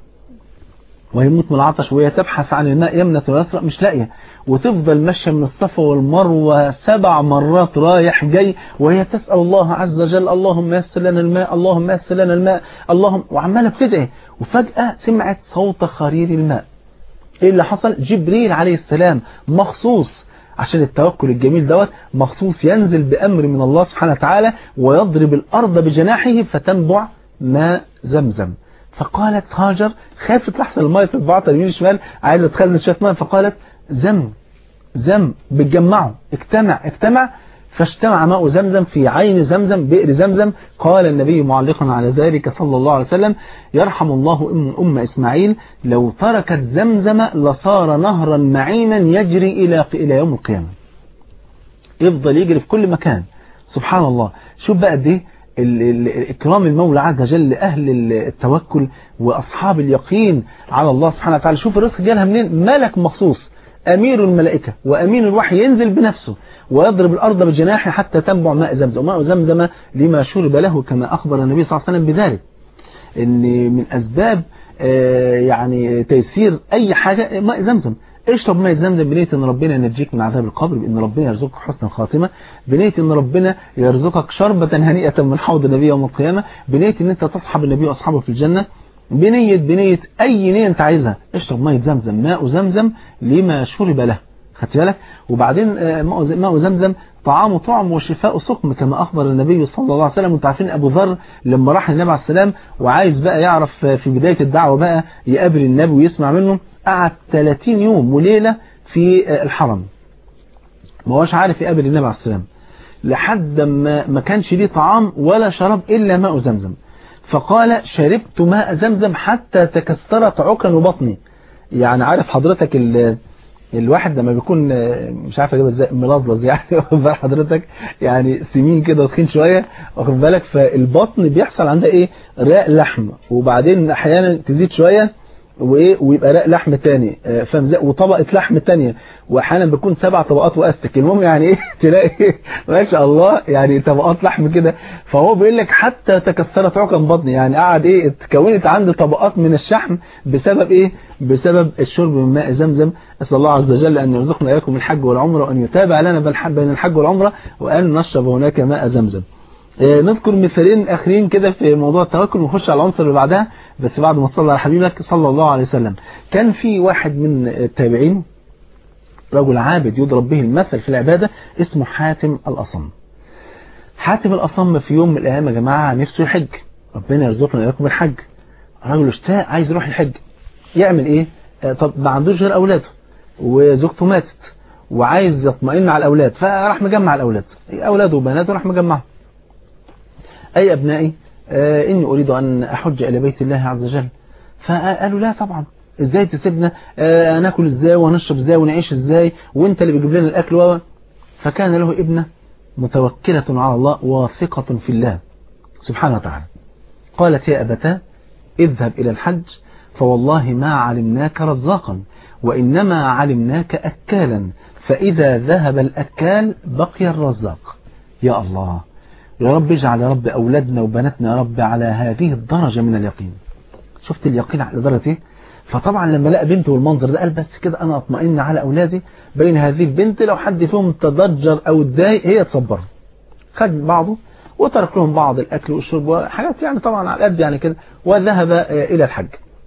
ويموت من العطش وهي تبحث عن الماء يمنة ويسرى مش لاقيه وتفضل ماشيه من الصفا والمروة سبع مرات رايح جاي وهي تسأل الله عز وجل اللهم يسر لنا الماء اللهم يسر لنا الماء اللهم وعمالة بتدعي وفجأة سمعت صوت خرير الماء ايه اللي حصل جبريل عليه السلام مخصوص عشان التوكل الجميل دوت مخصوص ينزل بأمر من الله سبحانه وتعالى ويضرب الأرض بجناحه فتنبع ماء زمزم فقالت هاجر خافت لحظة الماء تتبعطر يمين شمال عايزة تخزن شوية ماء فقالت زم زم بتجمعوا اجتمع اجتمع فاجتمع ماء زمزم في عين زمزم بئر زمزم قال النبي معلقا على ذلك صلى الله عليه وسلم يرحم الله أم, أم إسماعيل لو تركت زمزم لصار نهرا معينا يجري إلى إلى يوم القيامة يفضل يجري في كل مكان سبحان الله شوف بقى دي إكرام المولى عز وجل لأهل التوكل وأصحاب اليقين على الله سبحانه وتعالى شوف الرزق جالها منين ملك مخصوص أمير الملائكة وأمين الوحي ينزل بنفسه ويضرب الأرض بجناحه حتى تنبع ماء زمزم وماء زمزم لما شرب له كما أخبر النبي صلى الله عليه وسلم بذلك إن من أسباب يعني تيسير أي حاجة ماء زمزم اشرب ماء زمزم بنية ان ربنا ينجيك من عذاب القبر بان ربنا يرزقك حسن الخاتمة بنية ان ربنا يرزقك شربة هنيئة من حوض النبي يوم القيامة بنية ان انت تصحب النبي واصحابه في الجنة بنية بنية اي نية انت عايزها اشرب ماء زمزم ماء زمزم لما شرب له خدت بالك وبعدين ماء زمزم طعام طعم وشفاء سقم كما أخبر النبي صلى الله عليه وسلم وانتم عارفين أبو ذر لما راح للنبي عليه السلام وعايز بقى يعرف في بداية الدعوة بقى يقابل النبي ويسمع منه قعد 30 يوم وليلة في الحرم ما هوش عارف يقابل النبي عليه السلام لحد ما ما كانش ليه طعام ولا شراب إلا ماء زمزم فقال شربت ماء زمزم حتى تكسرت عكن بطني يعني عارف حضرتك الواحد لما بيكون مش عارف اجيبها ازاي ملظلظ يعني واخد بال حضرتك يعني سمين كده وتخين شويه واخد بالك فالبطن بيحصل عندها ايه راق لحم وبعدين احيانا تزيد شويه وايه ويبقى راق لحم تاني فاهم وطبقه لحم تانية واحيانا بيكون سبع طبقات واستك المهم يعني ايه تلاقي ما شاء الله يعني طبقات لحم كده فهو بيقول لك حتى تكسرت عقم بطني يعني قعد ايه اتكونت عندي طبقات من الشحم بسبب ايه بسبب الشرب من ماء زمزم اسال الله عز وجل ان يرزقنا اياكم الحج والعمره وان يتابع لنا بين الحج والعمره وان نشرب هناك ماء زمزم نذكر مثالين اخرين كده في موضوع التوكل ونخش على العنصر اللي بعدها بس بعد ما تصلي على حبيبك صلى الله عليه وسلم كان في واحد من التابعين رجل عابد يضرب به المثل في العبادة اسمه حاتم الأصم حاتم الأصم في يوم من الأيام يا جماعة نفسه يحج ربنا يرزقنا إياكم الحج رجل اشتاق عايز يروح الحج يعمل ايه طب ما عندوش غير أولاده وزوجته ماتت وعايز يطمئن على الأولاد فراح مجمع الأولاد أولاده وبناته راح مجمعهم أي أبنائي آه إني أريد أن أحج إلى بيت الله عز وجل فقالوا لا طبعا إزاي تسيبنا آه ناكل إزاي ونشرب إزاي ونعيش إزاي وإنت اللي بيجيب لنا الأكل و... فكان له ابنة متوكلة على الله واثقة في الله سبحانه وتعالى قالت يا أبتاه اذهب إلى الحج فوالله ما علمناك رزاقا وإنما علمناك أكالا فإذا ذهب الأكال بقي الرزاق يا الله يا رب اجعل يا رب أولادنا وبناتنا يا رب على هذه الدرجة من اليقين شفت اليقين على درجة ايه فطبعا لما لقى بنته والمنظر ده قال بس كده أنا أطمئن على أولادي بين هذه البنت لو حد فيهم تضجر أو اتضايق هي تصبر خد بعضه وترك لهم بعض الأكل والشرب وحاجات يعني طبعا على قد يعني كده وذهب إلى الحج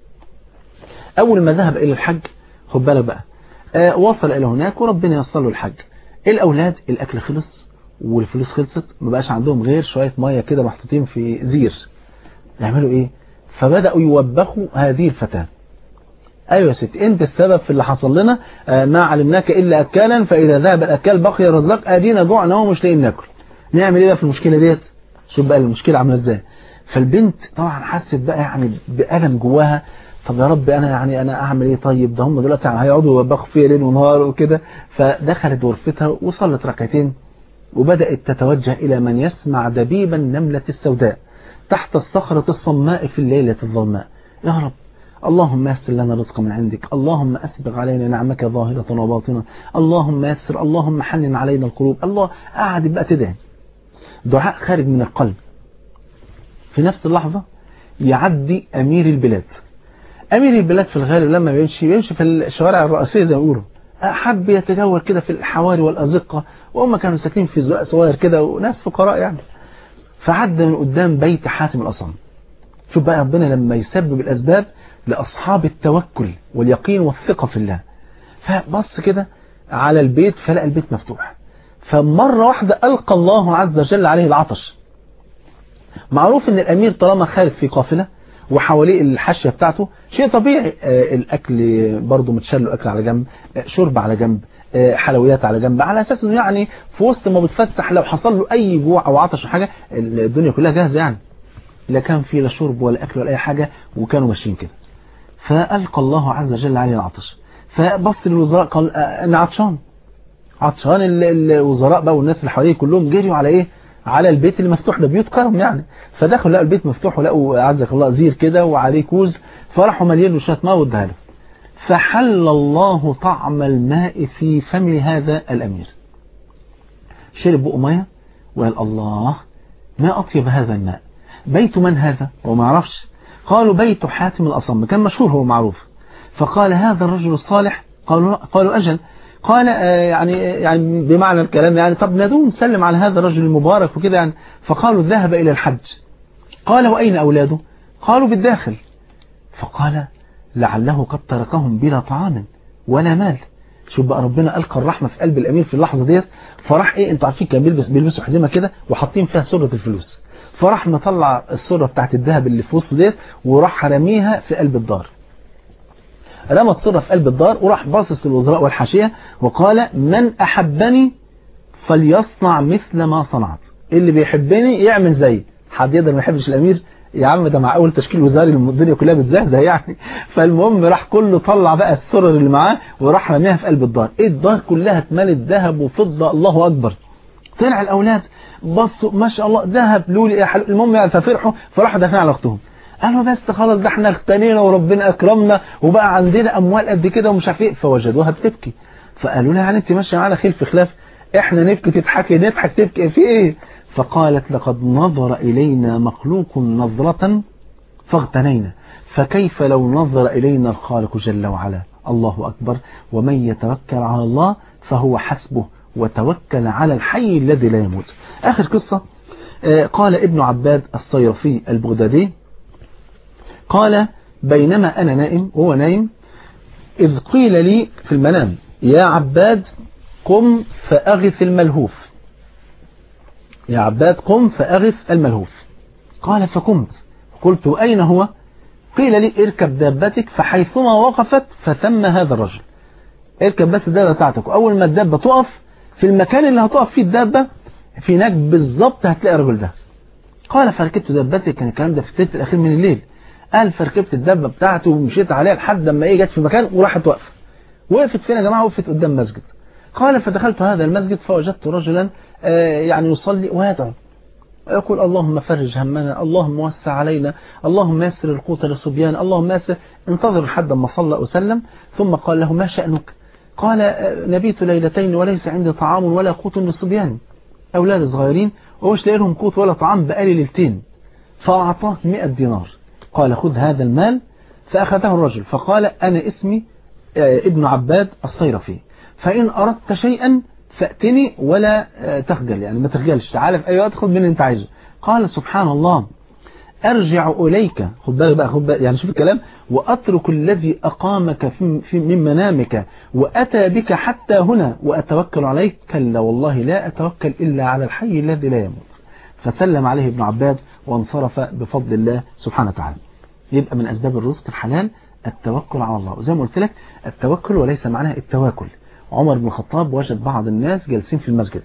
أول ما ذهب إلى الحج خد بالك بقى وصل إلى هناك وربنا يصل له الحج الأولاد الأكل خلص والفلوس خلصت ما بقاش عندهم غير شوية مية كده محطوطين في زير يعملوا ايه فبدأوا يوبخوا هذه الفتاة ايوه يا ستي انت السبب في اللي حصل لنا ما علمناك الا اكالا فاذا ذهب الاكال بقي الرزاق ادينا جوعنا ومش لاقيين ناكل نعمل ايه بقى في المشكلة ديت شوف بقى المشكلة عامله ازاي فالبنت طبعا حست بقى يعني بألم جواها طب يا رب انا يعني انا اعمل ايه طيب ده هم دلوقتي هيقعدوا يوبخوا فيا ليل ونهار وكده فدخلت غرفتها وصلت ركعتين وبدأت تتوجه إلى من يسمع دبيب النملة السوداء تحت الصخرة الصماء في الليلة الظلماء يا رب اللهم يسر لنا رزق من عندك اللهم أسبغ علينا نعمك ظاهرة وباطنة اللهم يسر اللهم حنن علينا القلوب الله قاعد بقى تدعي دعاء خارج من القلب في نفس اللحظة يعدي أمير البلاد أمير البلاد في الغالب لما بيمشي بيمشي في الشوارع الرئيسية زي ما بيقولوا حب يتجول كده في الحواري والأزقة وهم كانوا ساكنين في زقاق صغير كده وناس فقراء يعني فعدى من قدام بيت حاتم الأصم شوف بقى ربنا لما يسبب الأسباب لأصحاب التوكل واليقين والثقة في الله فبص كده على البيت فلقى البيت مفتوح فمرة واحدة ألقى الله عز وجل عليه العطش معروف ان الامير طالما خارج في قافلة وحواليه الحاشية بتاعته شيء طبيعي آه، الاكل برضه متشال له اكل على جنب آه، شرب على جنب آه، حلويات على جنب على اساس انه يعني في وسط ما بتفتح لو حصل له اي جوع او عطش او حاجة الدنيا كلها جاهزة يعني لا كان فيه لا شرب ولا اكل ولا اي حاجة وكانوا ماشيين كده فألقى الله عز وجل عليه العطش فبص للوزراء قال انا عطشان عطشان الوزراء بقى والناس اللي حواليه كلهم جريوا على ايه على البيت اللي مفتوح ده بيوت كرم يعني فدخلوا لقوا البيت مفتوح ولقوا عزك الله زير كده وعليه كوز فراحوا مليين له شويه ماء واداها له فحل الله طعم الماء في فم هذا الأمير شرب بقه ميه وقال الله ما أطيب هذا الماء بيت من هذا هو ما عرفش قالوا بيت حاتم الأصم كان مشهور هو معروف فقال هذا الرجل الصالح قالوا, قالوا أجل قال يعني يعني بمعنى الكلام يعني طب ندوم نسلم على هذا الرجل المبارك وكده يعني فقالوا ذهب إلى الحج قال وأين أولاده قالوا بالداخل فقال لعله قد تركهم بلا طعام ولا مال شوف بقى ربنا ألقى الرحمة في قلب الأمير في اللحظة ديت فراح إيه أنتوا عارفين كان بيلبس بيلبسوا حزمة كده وحاطين فيها سرة الفلوس فراح مطلع السرة بتاعت الذهب اللي في وسط ديت وراح رميها في قلب الدار رمى السرة في قلب الدار وراح باصص للوزراء والحاشية وقال من أحبني فليصنع مثل ما صنعت اللي بيحبني يعمل زي حد يقدر ما يحبش الأمير يا عم ده مع أول تشكيل وزاري الدنيا كلها بتزهزه يعني فالمهم راح كله طلع بقى السرر اللي معاه وراح رميها في قلب الدار ايه الدار كلها اتملت ذهب وفضة الله أكبر طلع الأولاد بصوا ما شاء الله ذهب لولي يا حلو المهم يعني ففرحوا فراحوا دافعين على اختهم قالوا بس خلاص ده احنا اغتنينا وربنا اكرمنا وبقى عندنا اموال قد كده ومش عارف ايه فوجدوها بتبكي فقالوا لها يعني انت ماشيه معانا خلف خلاف احنا نبكي تضحكي نضحك تبكي في ايه فقالت لقد نظر الينا مخلوق نظرة فاغتنينا فكيف لو نظر الينا الخالق جل وعلا الله اكبر ومن يتوكل على الله فهو حسبه وتوكل على الحي الذي لا يموت اخر قصة قال ابن عباد الصيرفي البغدادي قال بينما أنا نائم وهو نايم إذ قيل لي في المنام يا عباد قم فأغث الملهوف يا عباد قم فأغث الملهوف قال فقمت قلت أين هو قيل لي اركب دابتك فحيثما وقفت فثم هذا الرجل اركب بس الدابة بتاعتك وأول ما الدابة تقف في المكان اللي هتقف فيه الدابة في هناك بالظبط هتلاقي الرجل ده قال فركبت دابتي كان الكلام ده في الثلث الأخير من الليل قال فركبت الدبة بتاعته ومشيت عليها لحد ما ايه جت في مكان وراحت واقفه وقفت فين يا جماعه وقفت قدام مسجد قال فدخلت هذا المسجد فوجدت رجلا يعني يصلي ويدعو يقول اللهم فرج همنا اللهم وسع علينا اللهم يسر القوت للصبيان اللهم يسر انتظر لحد ما صلى وسلم ثم قال له ما شأنك قال نبيت ليلتين وليس عندي طعام ولا قوت للصبيان أولاد صغيرين ومش لاقي لهم قوت ولا طعام بقالي ليلتين فأعطاه 100 دينار قال خذ هذا المال فأخذه الرجل فقال أنا اسمي ابن عباد الصيرفي فإن أردت شيئا فأتني ولا تخجل يعني ما تخجلش تعال في أي وقت خذ من انت عايزه قال سبحان الله أرجع إليك خد بالك بقى خد بالك يعني شوف الكلام وأترك الذي أقامك في, في من منامك وأتى بك حتى هنا وأتوكل عليك كلا والله لا أتوكل إلا على الحي الذي لا يموت فسلم عليه ابن عباد وانصرف بفضل الله سبحانه وتعالى يبقى من أسباب الرزق الحلال التوكل على الله وزي ما قلت لك التوكل وليس معناه التواكل عمر بن الخطاب وجد بعض الناس جالسين في المسجد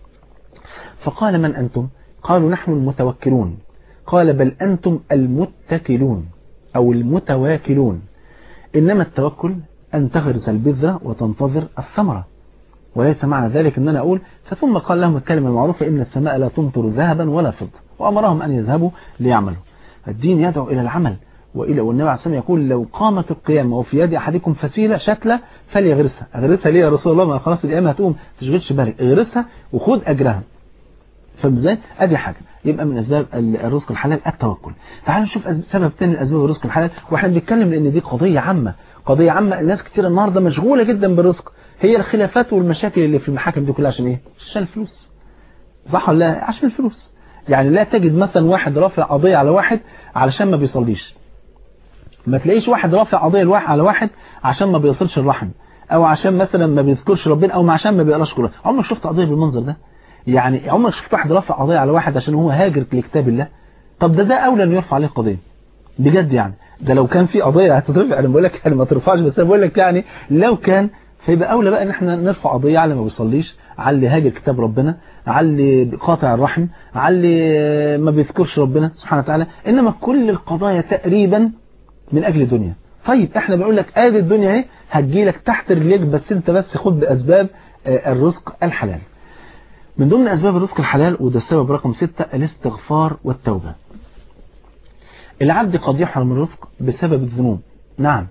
فقال من أنتم قالوا نحن المتوكلون قال بل أنتم المتكلون أو المتواكلون إنما التوكل أن تغرز البذرة وتنتظر الثمرة وليس معنى ذلك أن أنا أقول فثم قال لهم الكلمة المعروفة إن السماء لا تمطر ذهبا ولا فضة وأمرهم أن يذهبوا ليعملوا الدين يدعو إلى العمل وإلى والنبي عليه الصلاة يقول لو قامت القيامة وفي يد أحدكم فسيلة شتلة فليغرسها أغرسها ليه يا رسول الله ما خلاص القيامة هتقوم تشغلش بالك اغرسها وخد أجرها فاهم ازاي؟ ادي حاجة يبقى من اسباب الرزق الحلال التوكل تعالوا نشوف سبب تاني من اسباب الرزق الحلال واحنا بنتكلم لان دي قضية عامة قضية عامة الناس كتير النهاردة مشغولة جدا بالرزق هي الخلافات والمشاكل اللي في المحاكم دي كلها عشان ايه عشان الفلوس صح ولا لا عشان الفلوس يعني لا تجد مثلا واحد رافع قضية على واحد علشان ما بيصليش ما تلاقيش واحد رافع قضية الواحد على واحد عشان ما بيصلش الرحم او عشان مثلا ما بيذكرش ربنا او عشان ما بيقراش قرآن عمرك شفت قضية بالمنظر ده يعني عمرك شفت واحد رفع قضية على واحد عشان هو هاجر لكتاب الله طب ده ده اولى ان يرفع عليه قضية بجد يعني ده لو كان في قضية هتترفع انا بقول لك يعني ما ترفعش بس انا بقول لك يعني لو كان فيبقى اولى بقى ان احنا نرفع قضية على ما بيصليش على اللي هاجر كتاب ربنا على اللي قاطع الرحم على اللي ما بيذكرش ربنا سبحانه وتعالى انما كل القضايا تقريبا من اجل الدنيا طيب احنا بنقول لك ادي الدنيا اهي هتجيلك تحت رجليك بس انت بس خد باسباب الرزق الحلال من ضمن اسباب الرزق الحلال وده السبب رقم ستة الاستغفار والتوبة العبد قد يحرم الرزق بسبب الذنوب نعم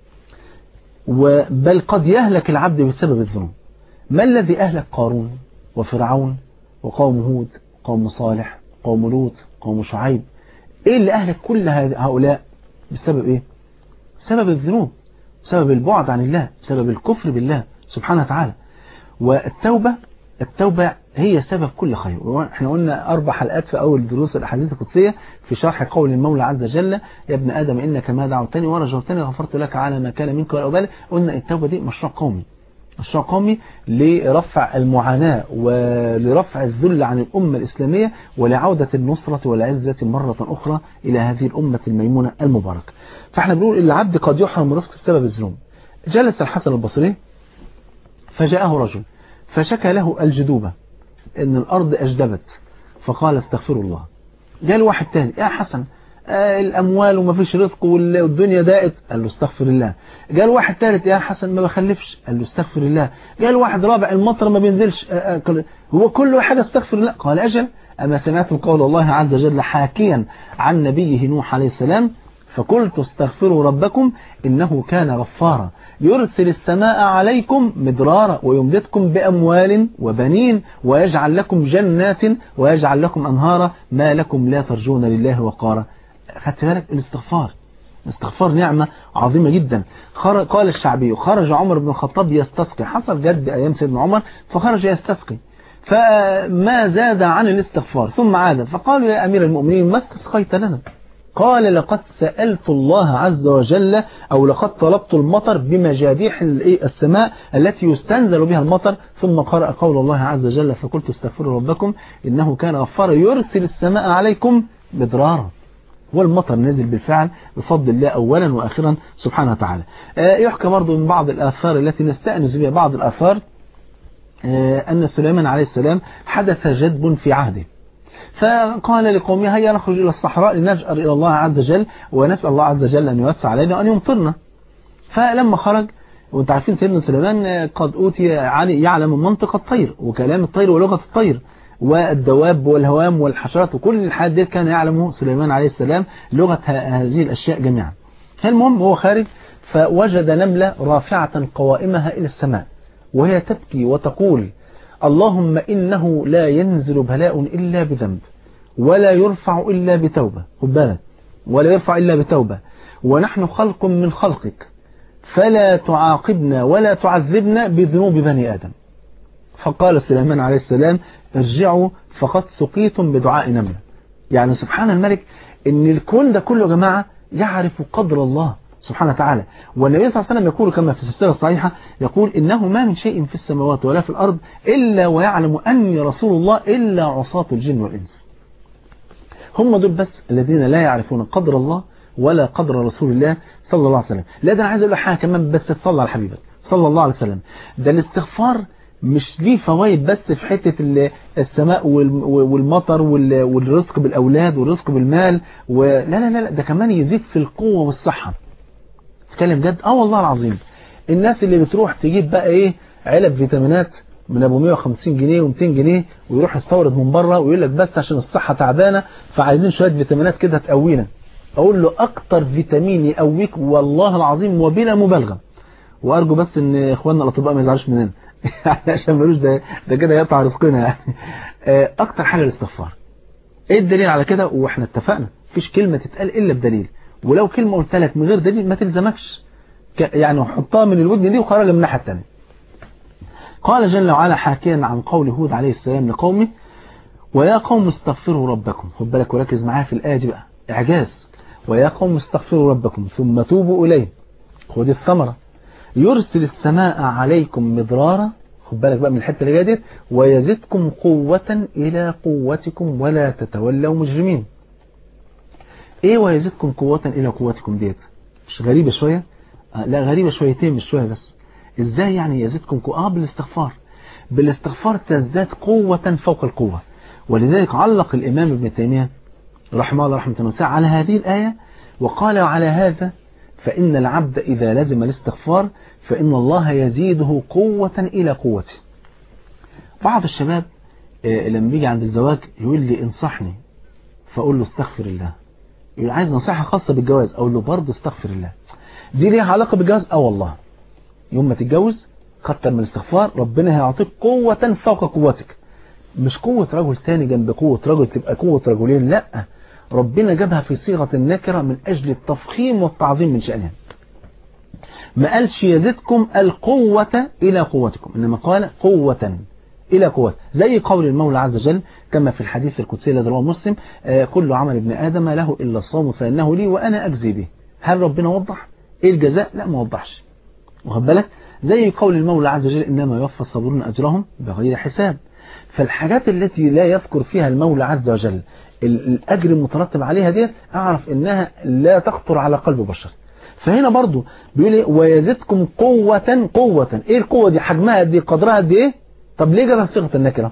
بل قد يهلك العبد بسبب الذنوب ما الذي أهلك قارون وفرعون وقوم هود قوم صالح قوم لوط قوم شعيب ايه اللي أهلك كل هؤلاء بسبب ايه بسبب الذنوب بسبب البعد عن الله بسبب الكفر بالله سبحانه وتعالى والتوبة التوبة هي سبب كل خير احنا قلنا أربع حلقات في أول دروس الأحاديث القدسية في شرح قول المولى عز وجل يا ابن آدم إنك ما دعوتني ورجوتني غفرت لك على ما كان منك ولا أبالي قلنا التوبة دي مشروع قومي مشروع قومي لرفع المعاناة ولرفع الذل عن الأمة الإسلامية ولعودة النصرة والعزة مرة أخرى إلى هذه الأمة الميمونة المباركة فاحنا بنقول العبد قد يحرم الرزق بسبب الذنوب جلس الحسن البصري فجاءه رجل فشكى له الجدوبة ان الارض اجدبت فقال استغفروا الله جاء له واحد تاني يا حسن آه الاموال وما فيش رزق والدنيا دائت قال له استغفر الله جاء له واحد ثالث يا حسن ما بخلفش قال له استغفر الله جاء له واحد رابع المطر ما بينزلش آه آه هو كل حاجة استغفر الله قال اجل اما سمعتم قول الله عز وجل حاكيا عن نبيه نوح عليه السلام فقلت استغفروا ربكم إنه كان غفارا يرسل السماء عليكم مدرارا ويمددكم بأموال وبنين ويجعل لكم جنات ويجعل لكم أنهارا ما لكم لا ترجون لله وقارا خدت بالك الاستغفار الاستغفار نعمة عظيمة جدا قال الشعبي خرج عمر بن الخطاب يستسقي حصل جد أيام سيدنا عمر فخرج يستسقي فما زاد عن الاستغفار ثم عاد فقالوا يا أمير المؤمنين ما استسقيت لنا قال لقد سألت الله عز وجل أو لقد طلبت المطر بمجاديح السماء التي يستنزل بها المطر ثم قرأ قول الله عز وجل فقلت استغفروا ربكم إنه كان غفارا يرسل السماء عليكم مدرارا والمطر نزل بالفعل بفضل الله أولا وآخرا سبحانه وتعالى يحكى برضو من بعض الآثار التي نستأنس بها بعض الآثار أن سليمان عليه السلام حدث جدب في عهده فقال لقومه هيا نخرج إلى الصحراء لنجأر إلى الله عز وجل ونسأل الله عز وجل أن يوسع علينا وأن يمطرنا فلما خرج وانت عارفين سيدنا سليمان قد أوتي يعلم منطق الطير وكلام الطير ولغة الطير والدواب والهوام والحشرات وكل الحاجات دي كان يعلمه سليمان عليه السلام لغة هذه الأشياء جميعا المهم هو خارج فوجد نملة رافعة قوائمها إلى السماء وهي تبكي وتقول اللهم إنه لا ينزل بلاء إلا بذنب ولا يرفع إلا بتوبة خد بالك ولا يرفع إلا بتوبة ونحن خلق من خلقك فلا تعاقبنا ولا تعذبنا بذنوب بني آدم فقال سليمان عليه السلام ارجعوا فقد سقيتم بدعاء نملة يعني سبحان الملك ان الكون ده كله يا جماعة يعرف قدر الله سبحانه وتعالى والنبي صلى الله عليه وسلم يقول كما في السلسلة الصحيحة يقول إنه ما من شيء في السماوات ولا في الأرض إلا ويعلم أني رسول الله إلا عصاة الجن والإنس هم دول بس الذين لا يعرفون قدر الله ولا قدر رسول الله صلى الله عليه وسلم لا ده أنا عايز أقول لك حاجة كمان بس تصلى على حبيبك صلى الله عليه وسلم ده الاستغفار مش ليه فوائد بس في حتة السماء والمطر والرزق بالأولاد والرزق بالمال ولا لا لا ده كمان يزيد في القوة والصحة اتكلم جد اه والله العظيم الناس اللي بتروح تجيب بقى ايه علب فيتامينات من ابو 150 جنيه و200 جنيه ويروح يستورد من بره ويقول لك بس عشان الصحة تعبانة فعايزين شوية فيتامينات كده تقوينا اقول له اكتر فيتامين يقويك والله العظيم وبلا مبالغة وارجو بس ان اخواننا الاطباء ما يزعلوش مننا عشان ملوش ده ده كده يقطع رزقنا يعني اكتر حاجة الاستغفار ايه الدليل على كده واحنا اتفقنا مفيش كلمة تتقال الا بدليل ولو كلمة قلت لك من غير دليل ما تلزمكش يعني حطها من الودن دي وخرج من الناحية الثانية قال جل وعلا حاكيا عن قول هود عليه السلام لقومه ويا قوم استغفروا ربكم خد بالك وركز معايا في الآية دي بقى إعجاز ويا قوم استغفروا ربكم ثم توبوا إليه خد الثمرة يرسل السماء عليكم مضرارا خد بالك بقى من الحتة اللي جايه ديت ويزدكم قوة إلى قوتكم ولا تتولوا مجرمين ايه ويزدكم قوة إلى قوتكم ديت مش غريبة شوية آه لا غريبة شويتين مش شوية بس ازاي يعني يزدكم قوة اه بالاستغفار بالاستغفار تزداد قوة فوق القوة ولذلك علق الإمام ابن تيمية رحمه الله رحمة واسعة على هذه الآية وقال على هذا فإن العبد إذا لزم الاستغفار فإن الله يزيده قوة إلى قوته بعض الشباب لما بيجي عند الزواج يقول لي انصحني فأقول له استغفر الله يقول عايز نصيحة خاصة بالجواز أقول له برضه استغفر الله دي ليها علاقة بالجواز اه والله يوم ما تتجوز كتر من الاستغفار ربنا هيعطيك قوة فوق قوتك مش قوة رجل تاني جنب قوة رجل تبقى قوة رجلين لا ربنا جابها في صيغة النكرة من أجل التفخيم والتعظيم من شأنها ما قالش يزدكم القوة إلى قوتكم إنما قال قوة إلى قوة زي قول المولى عز وجل كما في الحديث القدسي الذي رواه مسلم آه كل عمل ابن آدم له إلا الصوم فإنه لي وأنا أجزي به هل ربنا وضح إيه الجزاء لا ما وضحش واخد بالك زي قول المولى عز وجل إنما يوفى الصابرون أجرهم بغير حساب فالحاجات التي لا يذكر فيها المولى عز وجل الأجر المترتب عليها دي أعرف إنها لا تخطر على قلب بشر فهنا برضو بيقول ايه ويزدكم قوة قوة ايه القوة دي حجمها دي قدرها دي ايه طب ليه جابها صيغة النكرة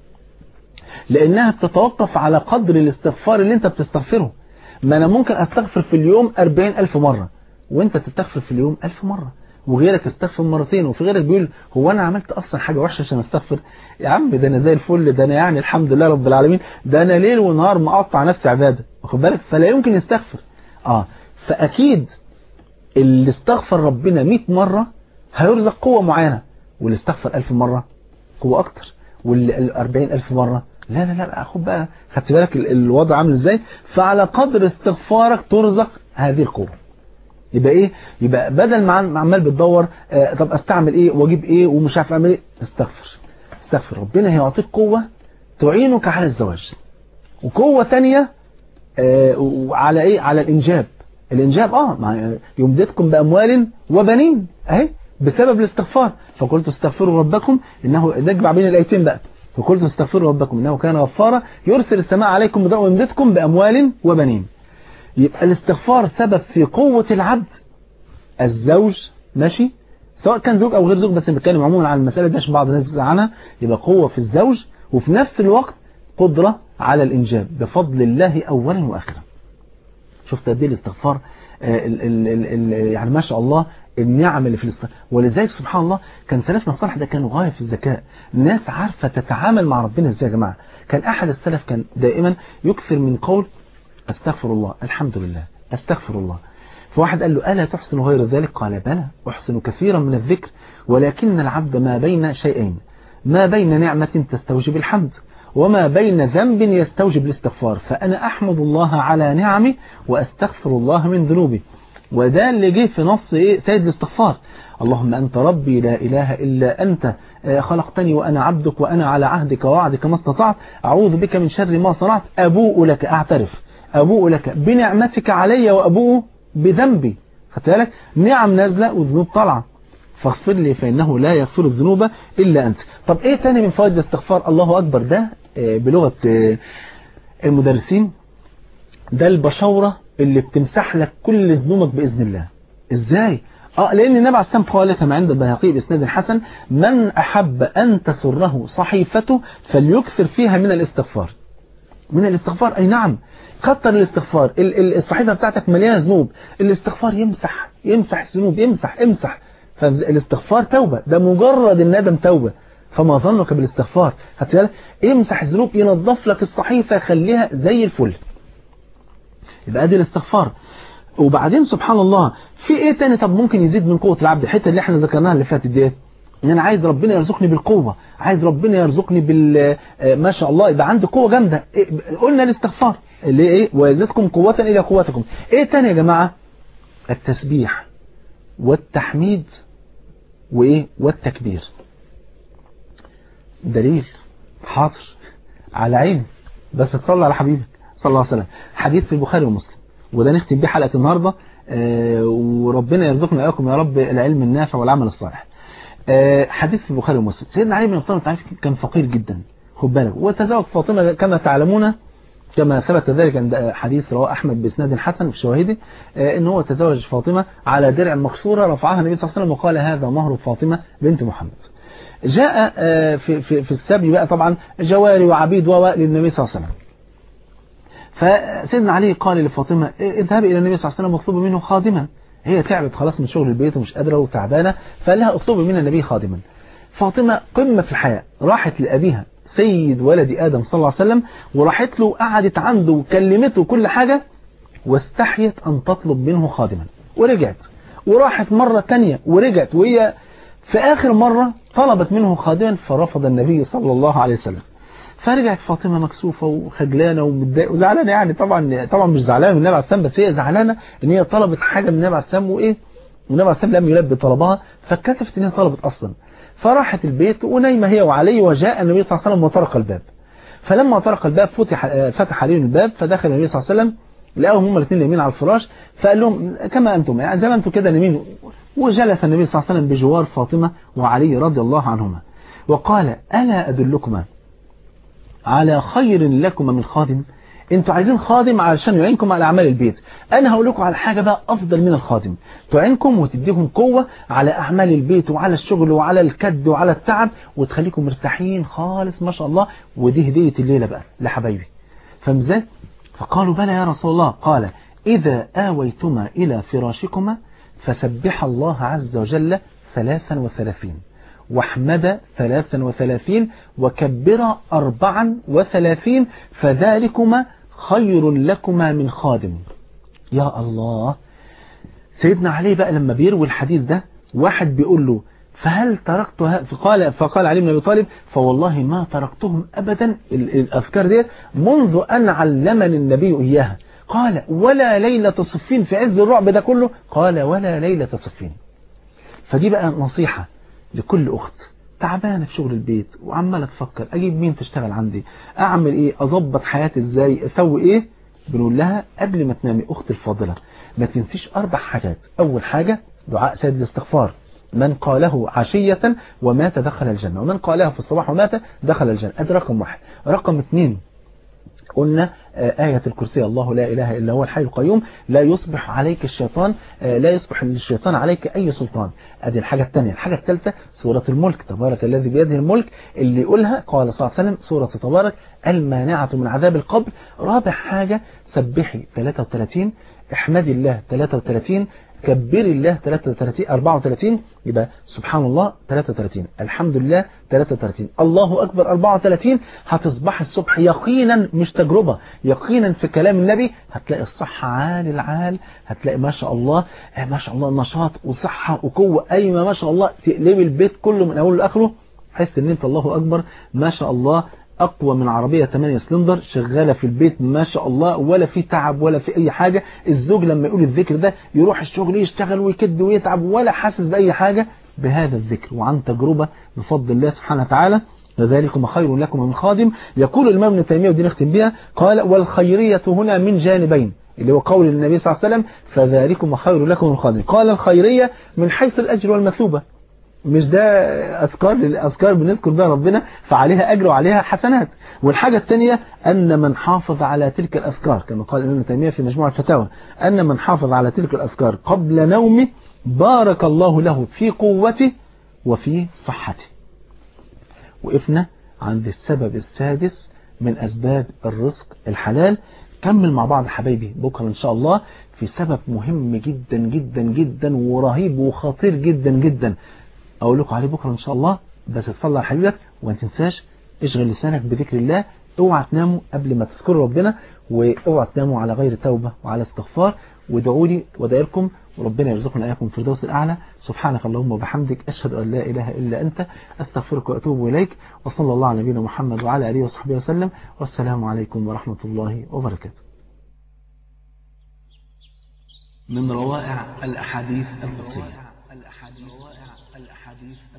لانها بتتوقف على قدر الاستغفار اللي انت بتستغفره ما انا ممكن استغفر في اليوم أربعين ألف مرة وانت تستغفر في اليوم ألف مرة وغيرك استغفر مرتين وفي غيرك بيقول هو انا عملت اصلا حاجة وحشة عشان استغفر يا عم ده انا زي الفل ده انا يعني الحمد لله رب العالمين ده انا ليل ونهار مقطع نفسي عبادة واخد بالك فلا يمكن يستغفر اه فاكيد اللي استغفر ربنا 100 مرة هيرزق قوة معينة واللي استغفر 1000 مرة قوة اكتر واللي 40 ألف مرة لا لا لا خد بقى خدت بالك الوضع عامل ازاي فعلى قدر استغفارك ترزق هذه القوة يبقى ايه يبقى بدل ما عمال بتدور آه طب استعمل ايه واجيب ايه ومش عارف اعمل ايه استغفر استغفر ربنا هيعطيك قوة تعينك على الزواج وقوة تانية آه وعلى ايه على الانجاب الانجاب اه يمددكم باموال وبنين اهي بسبب الاستغفار فقلت استغفروا ربكم انه نجمع بين الايتين بقى فقلت استغفروا ربكم انه كان غفارا يرسل السماء عليكم مدرارا ويمددكم باموال وبنين يبقى الاستغفار سبب في قوة العبد الزوج ماشي سواء كان زوج او غير زوج بس بنتكلم عموما عن المسألة دي عشان بعض الناس بتسأل عنها يبقى قوة في الزوج وفي نفس الوقت قدرة على الانجاب بفضل الله اولا واخرا شفت قد ايه الاستغفار ال ال ال ال يعني ما شاء الله النعم اللي في الاستغفار ولذلك سبحان الله كان سلفنا الصالح ده كانوا غاية في الذكاء ناس عارفة تتعامل مع ربنا ازاي يا جماعة كان احد السلف كان دائما يكثر من قول استغفر الله الحمد لله استغفر الله فواحد قال له ألا تحسن غير ذلك قال بلى أحسن كثيرا من الذكر ولكن العبد ما بين شيئين ما بين نعمة تستوجب الحمد وما بين ذنب يستوجب الاستغفار فأنا أحمد الله على نعمي وأستغفر الله من ذنوبي وده اللي جه في نص إيه سيد الاستغفار اللهم أنت ربي لا إله إلا أنت خلقتني وأنا عبدك وأنا على عهدك ووعدك ما استطعت أعوذ بك من شر ما صنعت أبوء لك أعترف أبوء لك بنعمتك علي وأبوء بذنبي خدت بالك نعم نازلة وذنوب طالعة فاغفر لي فإنه لا يغفر الذنوب إلا أنت طب إيه تاني من فوائد الاستغفار الله أكبر ده بلغة المدرسين ده البشورة اللي بتمسح لك كل ذنوبك بإذن الله إزاي اه لان النبي عليه الصلاه والسلام قال كما عند البيهقي باسناد حسن من احب ان تسره صحيفته فليكثر فيها من الاستغفار من الاستغفار اي نعم كتر الاستغفار الصحيفه بتاعتك مليانه ذنوب الاستغفار يمسح يمسح الذنوب يمسح امسح فالاستغفار توبه ده مجرد الندم توبه فما ظنك بالاستغفار هتقول امسح الذنوب ينظف لك الصحيفه خليها زي الفل يبقى ادي الاستغفار وبعدين سبحان الله في ايه تاني طب ممكن يزيد من قوة العبد الحته اللي احنا ذكرناها اللي فاتت ديت ان انا عايز ربنا يرزقني بالقوة عايز ربنا يرزقني بال ما شاء الله يبقى عندي قوة جامدة إيه قلنا الاستغفار اللي ايه ويزيدكم قوة الى قوتكم ايه تاني يا جماعة التسبيح والتحميد وايه والتكبير دليل حاضر على عيني بس تصلي على حبيبك صلى الله عليه وسلم حديث في البخاري ومسلم وده نختم بيه حلقة النهاردة وربنا يرزقنا إياكم يا رب العلم النافع والعمل الصالح حديث في البخاري ومسلم سيدنا علي بن ابي طالب تعرف كان فقير جدا خد بالك وتزوج فاطمة كما تعلمون كما ثبت ذلك عند حديث رواه أحمد بإسناد حسن في شواهده إن هو تزوج فاطمة على درع مكسورة رفعها النبي صلى الله عليه وسلم وقال هذا مهر فاطمة بنت محمد جاء في في في السبي بقى طبعا جواري وعبيد وواء للنبي صلى الله عليه وسلم فسيدنا علي قال لفاطمة اذهبي إلى النبي صلى الله عليه وسلم واطلبي منه خادما هي تعبت خلاص من شغل البيت ومش قادرة وتعبانة فقال لها اطلبي من النبي خادما فاطمة قمة في الحياة راحت لأبيها سيد ولد آدم صلى الله عليه وسلم وراحت له قعدت عنده وكلمته كل حاجة واستحيت أن تطلب منه خادما ورجعت وراحت مرة تانية ورجعت وهي في آخر مرة طلبت منه خادما فرفض النبي صلى الله عليه وسلم فرجعت فاطمة مكسوفة وخجلانة ومتضايقة وزعلانة يعني طبعا طبعا مش زعلانة من النبي عليه السلام بس هي زعلانة ان هي طلبت حاجة من النبي عليه السلام وايه والنبي عليه السلام لم يلبي طلبها فاتكسفت ان هي طلبت اصلا فراحت البيت ونايمة هي وعلي وجاء النبي صلى الله عليه وسلم وطرق الباب فلما طرق الباب فتح فتح عليهم الباب فدخل النبي صلى الله عليه وسلم لقاهم هم الاثنين نايمين على الفراش فقال لهم كما انتم يعني زي ما انتم كده نايمين وجلس النبي صلى الله عليه وسلم بجوار فاطمة وعلي رضي الله عنهما وقال ألا أدلكما على خير لكما من خادم انتوا عايزين خادم علشان يعينكم على اعمال البيت انا هقول لكم على حاجه بقى افضل من الخادم تعينكم وتديكم قوه على اعمال البيت وعلى الشغل وعلى الكد وعلى التعب وتخليكم مرتاحين خالص ما شاء الله ودي هديه الليله بقى لحبايبي فاهم ازاي فقالوا بلى يا رسول الله قال اذا اويتما الى فراشكما فسبح الله عز وجل ثلاثا وثلاثين واحمد ثلاثا وثلاثين وكبر أربعا وثلاثين فذلكما خير لكما من خادم يا الله سيدنا علي بقى لما بيروي الحديث ده واحد بيقول له فهل تركتها فقال فقال علي بن ابي طالب فوالله ما تركتهم ابدا الافكار ديت منذ ان علمني النبي اياها قال ولا ليله صفين في عز الرعب ده كله قال ولا ليله صفين فدي بقى نصيحه لكل أخت تعبانة في شغل البيت وعمالة تفكر أجيب مين تشتغل عندي أعمل إيه أظبط حياتي إزاي أسوي إيه بنقول لها قبل ما تنامي أخت الفاضلة ما تنسيش أربع حاجات أول حاجة دعاء سيد الاستغفار من قاله عشية ومات دخل الجنة ومن قاله في الصباح ومات دخل الجنة أدي رقم واحد رقم اثنين قلنا آية الكرسي الله لا إله إلا هو الحي القيوم لا يصبح عليك الشيطان لا يصبح للشيطان عليك أي سلطان أدي الحاجة الثانية الحاجة الثالثة سورة الملك تبارك الذي بيده الملك اللي يقولها قال صلى الله عليه وسلم سورة تبارك المانعة من عذاب القبر رابع حاجة سبحي 33 احمدي الله 33 كبري الله 33 34 يبقى سبحان الله 33 الحمد لله 33 الله أكبر 34 هتصبح الصبح يقينا مش تجربة يقينا في كلام النبي هتلاقي الصحة عال العال هتلاقي ما شاء الله ما شاء الله نشاط وصحة وقوة أيما ما شاء الله تقلبي البيت كله من أوله لآخره حس ان انت الله أكبر ما شاء الله أقوى من عربية 8 سلندر شغالة في البيت ما شاء الله ولا في تعب ولا في أي حاجة الزوج لما يقول الذكر ده يروح الشغل يشتغل ويكد ويتعب ولا حاسس بأي حاجة بهذا الذكر وعن تجربة بفضل الله سبحانه وتعالى لذلكم خير لكم من خادم يقول الإمام ابن تيمية ودي نختم بها قال والخيرية هنا من جانبين اللي هو قول النبي صلى الله عليه وسلم فذلكم خير لكم من خادم قال الخيرية من حيث الأجر والمثوبة مش ده أذكار للأذكار بنذكر بها ربنا فعليها أجر وعليها حسنات والحاجة الثانية أن من حافظ على تلك الأذكار كما قال ابن تيمية في مجموعة الفتاوى أن من حافظ على تلك الأذكار قبل نومه بارك الله له في قوته وفي صحته وقفنا عند السبب السادس من أسباب الرزق الحلال كمل مع بعض حبايبي بكرة إن شاء الله في سبب مهم جدا جدا جدا ورهيب وخطير جدا جدا اقول لكم عليه بكره ان شاء الله بس تصلي على حبيبك وما تنساش اشغل لسانك بذكر الله اوعى تناموا قبل ما تذكروا ربنا واوعى تناموا على غير توبه وعلى استغفار وادعوا لي وادعيكم وربنا يرزقنا اياكم في الفردوس الاعلى سبحانك اللهم وبحمدك اشهد ان لا اله الا انت استغفرك واتوب اليك وصلى الله على نبينا محمد وعلى اله وصحبه وسلم والسلام عليكم ورحمه الله وبركاته من روائع الاحاديث القدسيه الأحاديث